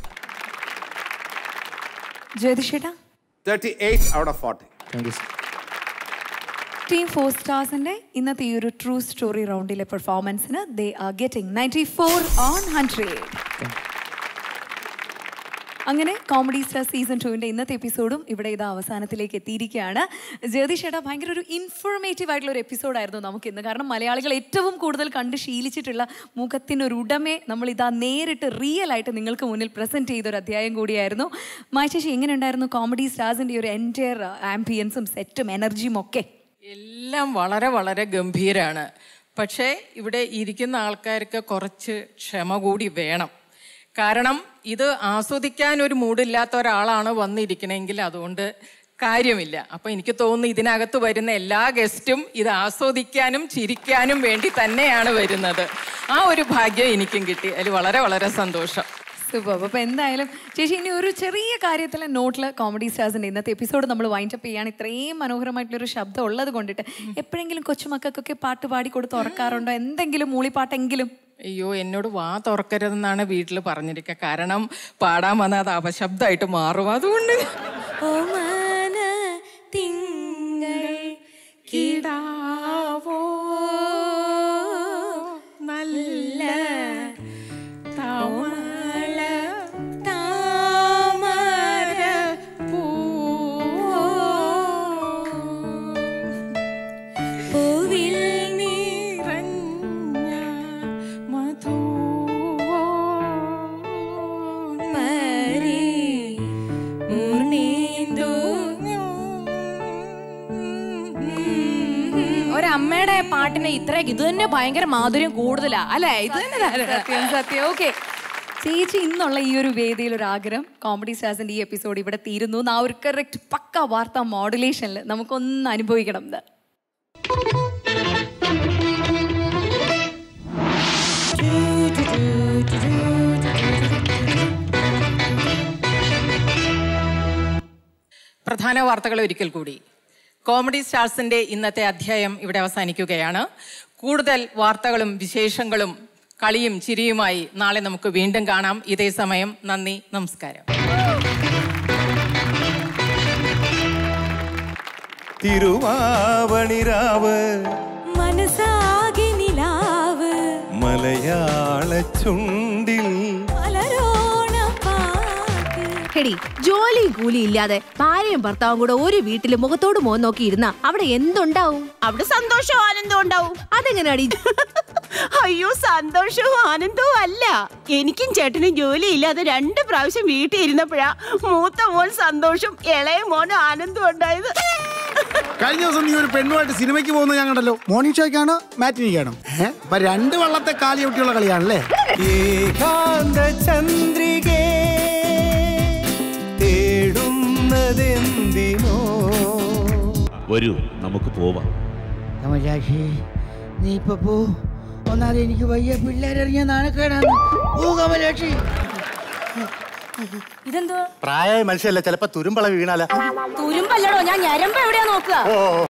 ജ്യോതിഷേട്ടാ thirty eight out of forty thank you team four സ്റ്റാർസിന്റെ ഇന്നത്തെ ഈ ഒരു ട്രൂ സ്റ്റോറി റൗണ്ടിലെ പെർഫോമൻസിന് they are getting ninety four on hundred അങ്ങനെ കോമഡി സ്റ്റാർ സീസൺ ടുവിൻ്റെ ഇന്നത്തെ എപ്പിസോഡും ഇവിടെ ഇത് അവസാനത്തിലേക്ക് എത്തിയിരിക്കുകയാണ് ജഗദീഷ് ചേട്ടാ ഭയങ്കര ഒരു ഇൻഫോർമേറ്റീവ് ആയിട്ടുള്ള ഒരു എപ്പിസോഡായിരുന്നു നമുക്ക് ഇന്ന് കാരണം മലയാളികൾ ഏറ്റവും കൂടുതൽ കണ്ട് ശീലിച്ചിട്ടുള്ള മുഖത്തിൻ്റെ ഒരു ഉടമയെ നമ്മൾ ഇതാ നേരിട്ട് റിയൽ ആയിട്ട് നിങ്ങൾക്ക് മുന്നിൽ പ്രസന്റ് ചെയ്ത ഒരു അധ്യായം കൂടിയായിരുന്നു മായശേഷി എങ്ങനെ ഉണ്ടായിരുന്നു കോമഡി സ്റ്റാർസിൻ്റെ ഒരു എൻറ്റയർ ആംബിയൻസും സെറ്റും എനർജിയും ഒക്കെ എല്ലാം വളരെ വളരെ ഗംഭീരാണ് പക്ഷേ ഇവിടെ ഇരിക്കുന്ന ആൾക്കാർക്ക് കുറച്ച് ക്ഷമ കൂടി വേണം കാരണം ഇത് ആസ്വദിക്കാൻ ഒരു മൂഡില്ലാത്ത ഒരാളാണ് വന്നിരിക്കണമെങ്കിൽ അതുകൊണ്ട് കാര്യമില്ല അപ്പൊ എനിക്ക് തോന്നുന്നു ഇതിനകത്ത് വരുന്ന എല്ലാ ഗസ്റ്റും ഇത് ആസ്വദിക്കാനും ചിരിക്കാനും വേണ്ടി തന്നെയാണ് വരുന്നത് ആ ഒരു ഭാഗ്യം എനിക്കും കിട്ടി അതിൽ വളരെ വളരെ സന്തോഷം സൂപ്പർ അപ്പോൾ എന്തായാലും ചേച്ചി ഇനി ഒരു ചെറിയ കാര്യത്തിലെ നോട്ടിൽ കോമഡി സ്റ്റാർസിൻ്റെ ഇന്നത്തെ എപ്പിസോഡ് നമ്മൾ വൈൻഡ് അപ്പ് ചെയ്യാണ് ഇത്രയും മനോഹരമായിട്ടുള്ളൊരു ശബ്ദം ഉള്ളത് കൊണ്ടിട്ട് എപ്പോഴെങ്കിലും കൊച്ചുമക്കൾക്കൊക്കെ പാട്ട് പാടി കൊടുത്ത് ഉറക്കാറുണ്ടോ എന്തെങ്കിലും മൂളിപ്പാട്ടെങ്കിലും അയ്യോ എന്നോട് വാ തുറക്കരുതെന്നാണ് വീട്ടിൽ പറഞ്ഞിരിക്കുക കാരണം പാടാൻ വന്നാൽ അത് അപശബ്ദമായിട്ട് മാറും അതുകൊണ്ട് ഓമന തിങ്കൾ കിടാവോ നല്ല തവള താമര പൂവിൽ നിറഞ്ഞ മധുവോ പരി ഊർണീന്ദു ഒരമ്മയുടെ പാട്ടിന് ഇത്ര ഇത് തന്നെ ഭയങ്കര മാധുര്യം കൂടുതലാ അല്ലെ ഇത് തന്നെ സത്യം സത്യം ഓക്കെ ചേച്ചി ഇന്നുള്ള ഈ ഒരു വേദിയിൽ ഒരു ആഗ്രഹം കോമഡി സ്റ്റാർസിന്റെ ഈ എപ്പിസോഡ് ഇവിടെ തീരുന്നു ആ ഒരു കറക്റ്റ് പക്ക വാർത്താ മോഡുലേഷനിൽ നമുക്കൊന്ന് അനുഭവിക്കണം ഇത് പ്രധാന വാർത്തകൾ ഒരിക്കൽ കൂടി കോമഡി സ്റ്റാർസിന്റെ ഇന്നത്തെ അധ്യായം ഇവിടെ അവസാനിക്കുകയാണ് കൂടുതൽ വാർത്തകളും വിശേഷങ്ങളും കളിയും ചിരിയുമായി നാളെ നമുക്ക് വീണ്ടും കാണാം ഇതേ സമയം നന്ദി നമസ്കാരം തിരുവാവണിരാവ് മനസാകെ നിലാവ് മലയാള ചുണ്ടിൽ മലരോണ എടി ജോലിയും കൂലിയും ഇല്ലാതെ ഭാര്യയും ഭർത്താവും കൂടെ ഒരു വീട്ടില് മുഖത്തോട് മുഖം നോക്കി ഇരുന്ന അവിടെ എന്തുണ്ടാവും അവിടെ സന്തോഷവും ആനന്ദവും ഉണ്ടാവും അതെങ്ങനെയാടി അയ്യോ സന്തോഷവും ആനന്ദവും അല്ല എനിക്കും ചേട്ടനും ജോലി ഇല്ലാതെ രണ്ട് പ്രാവശ്യം വീട്ടിൽ ഇരുന്നപ്പോഴാ മൂത്ത മോൻ സന്തോഷം ഇളയ മോൻ ആനന്ദം ഉണ്ടായത് കഴിഞ്ഞ ദിവസം നീ ഒരു പെണ്ണുമായിട്ട് സിനിമയ്ക്ക് പോകുന്നത് ഞാൻ കണ്ടല്ലോ മോർണിംഗ് ഷോയ്ക്കാണോ മാറ്റിനിക്കാണോ ഏഹ് അപ്പൊ രണ്ട് വള്ളത്തെ കാലി ഒട്ടിയുള്ള കളിയാണല്ലേ ഏകാന്ത ചന്ദ്രികേ തേടുന്നതെന്തിനോ വരൂ നമുക്ക് പോവാം കമലാക്ഷി നീ ഇപ്പൊ പോ ഒന്നാമത് എനിക്ക് വയ്യ പിള്ളേരെറിഞ്ഞ നാണക്കേടാണ് പോ കമലാക്ഷി ഇതെന്തോ പ്രായമായ മനുഷ്യല്ല ചിലപ്പോ തുരുമ്പള വീണാല തുരുമ്പല്ലടോ ഞാൻ ഞരമ്പ് എവിടെയാ നോക്കുക ഓ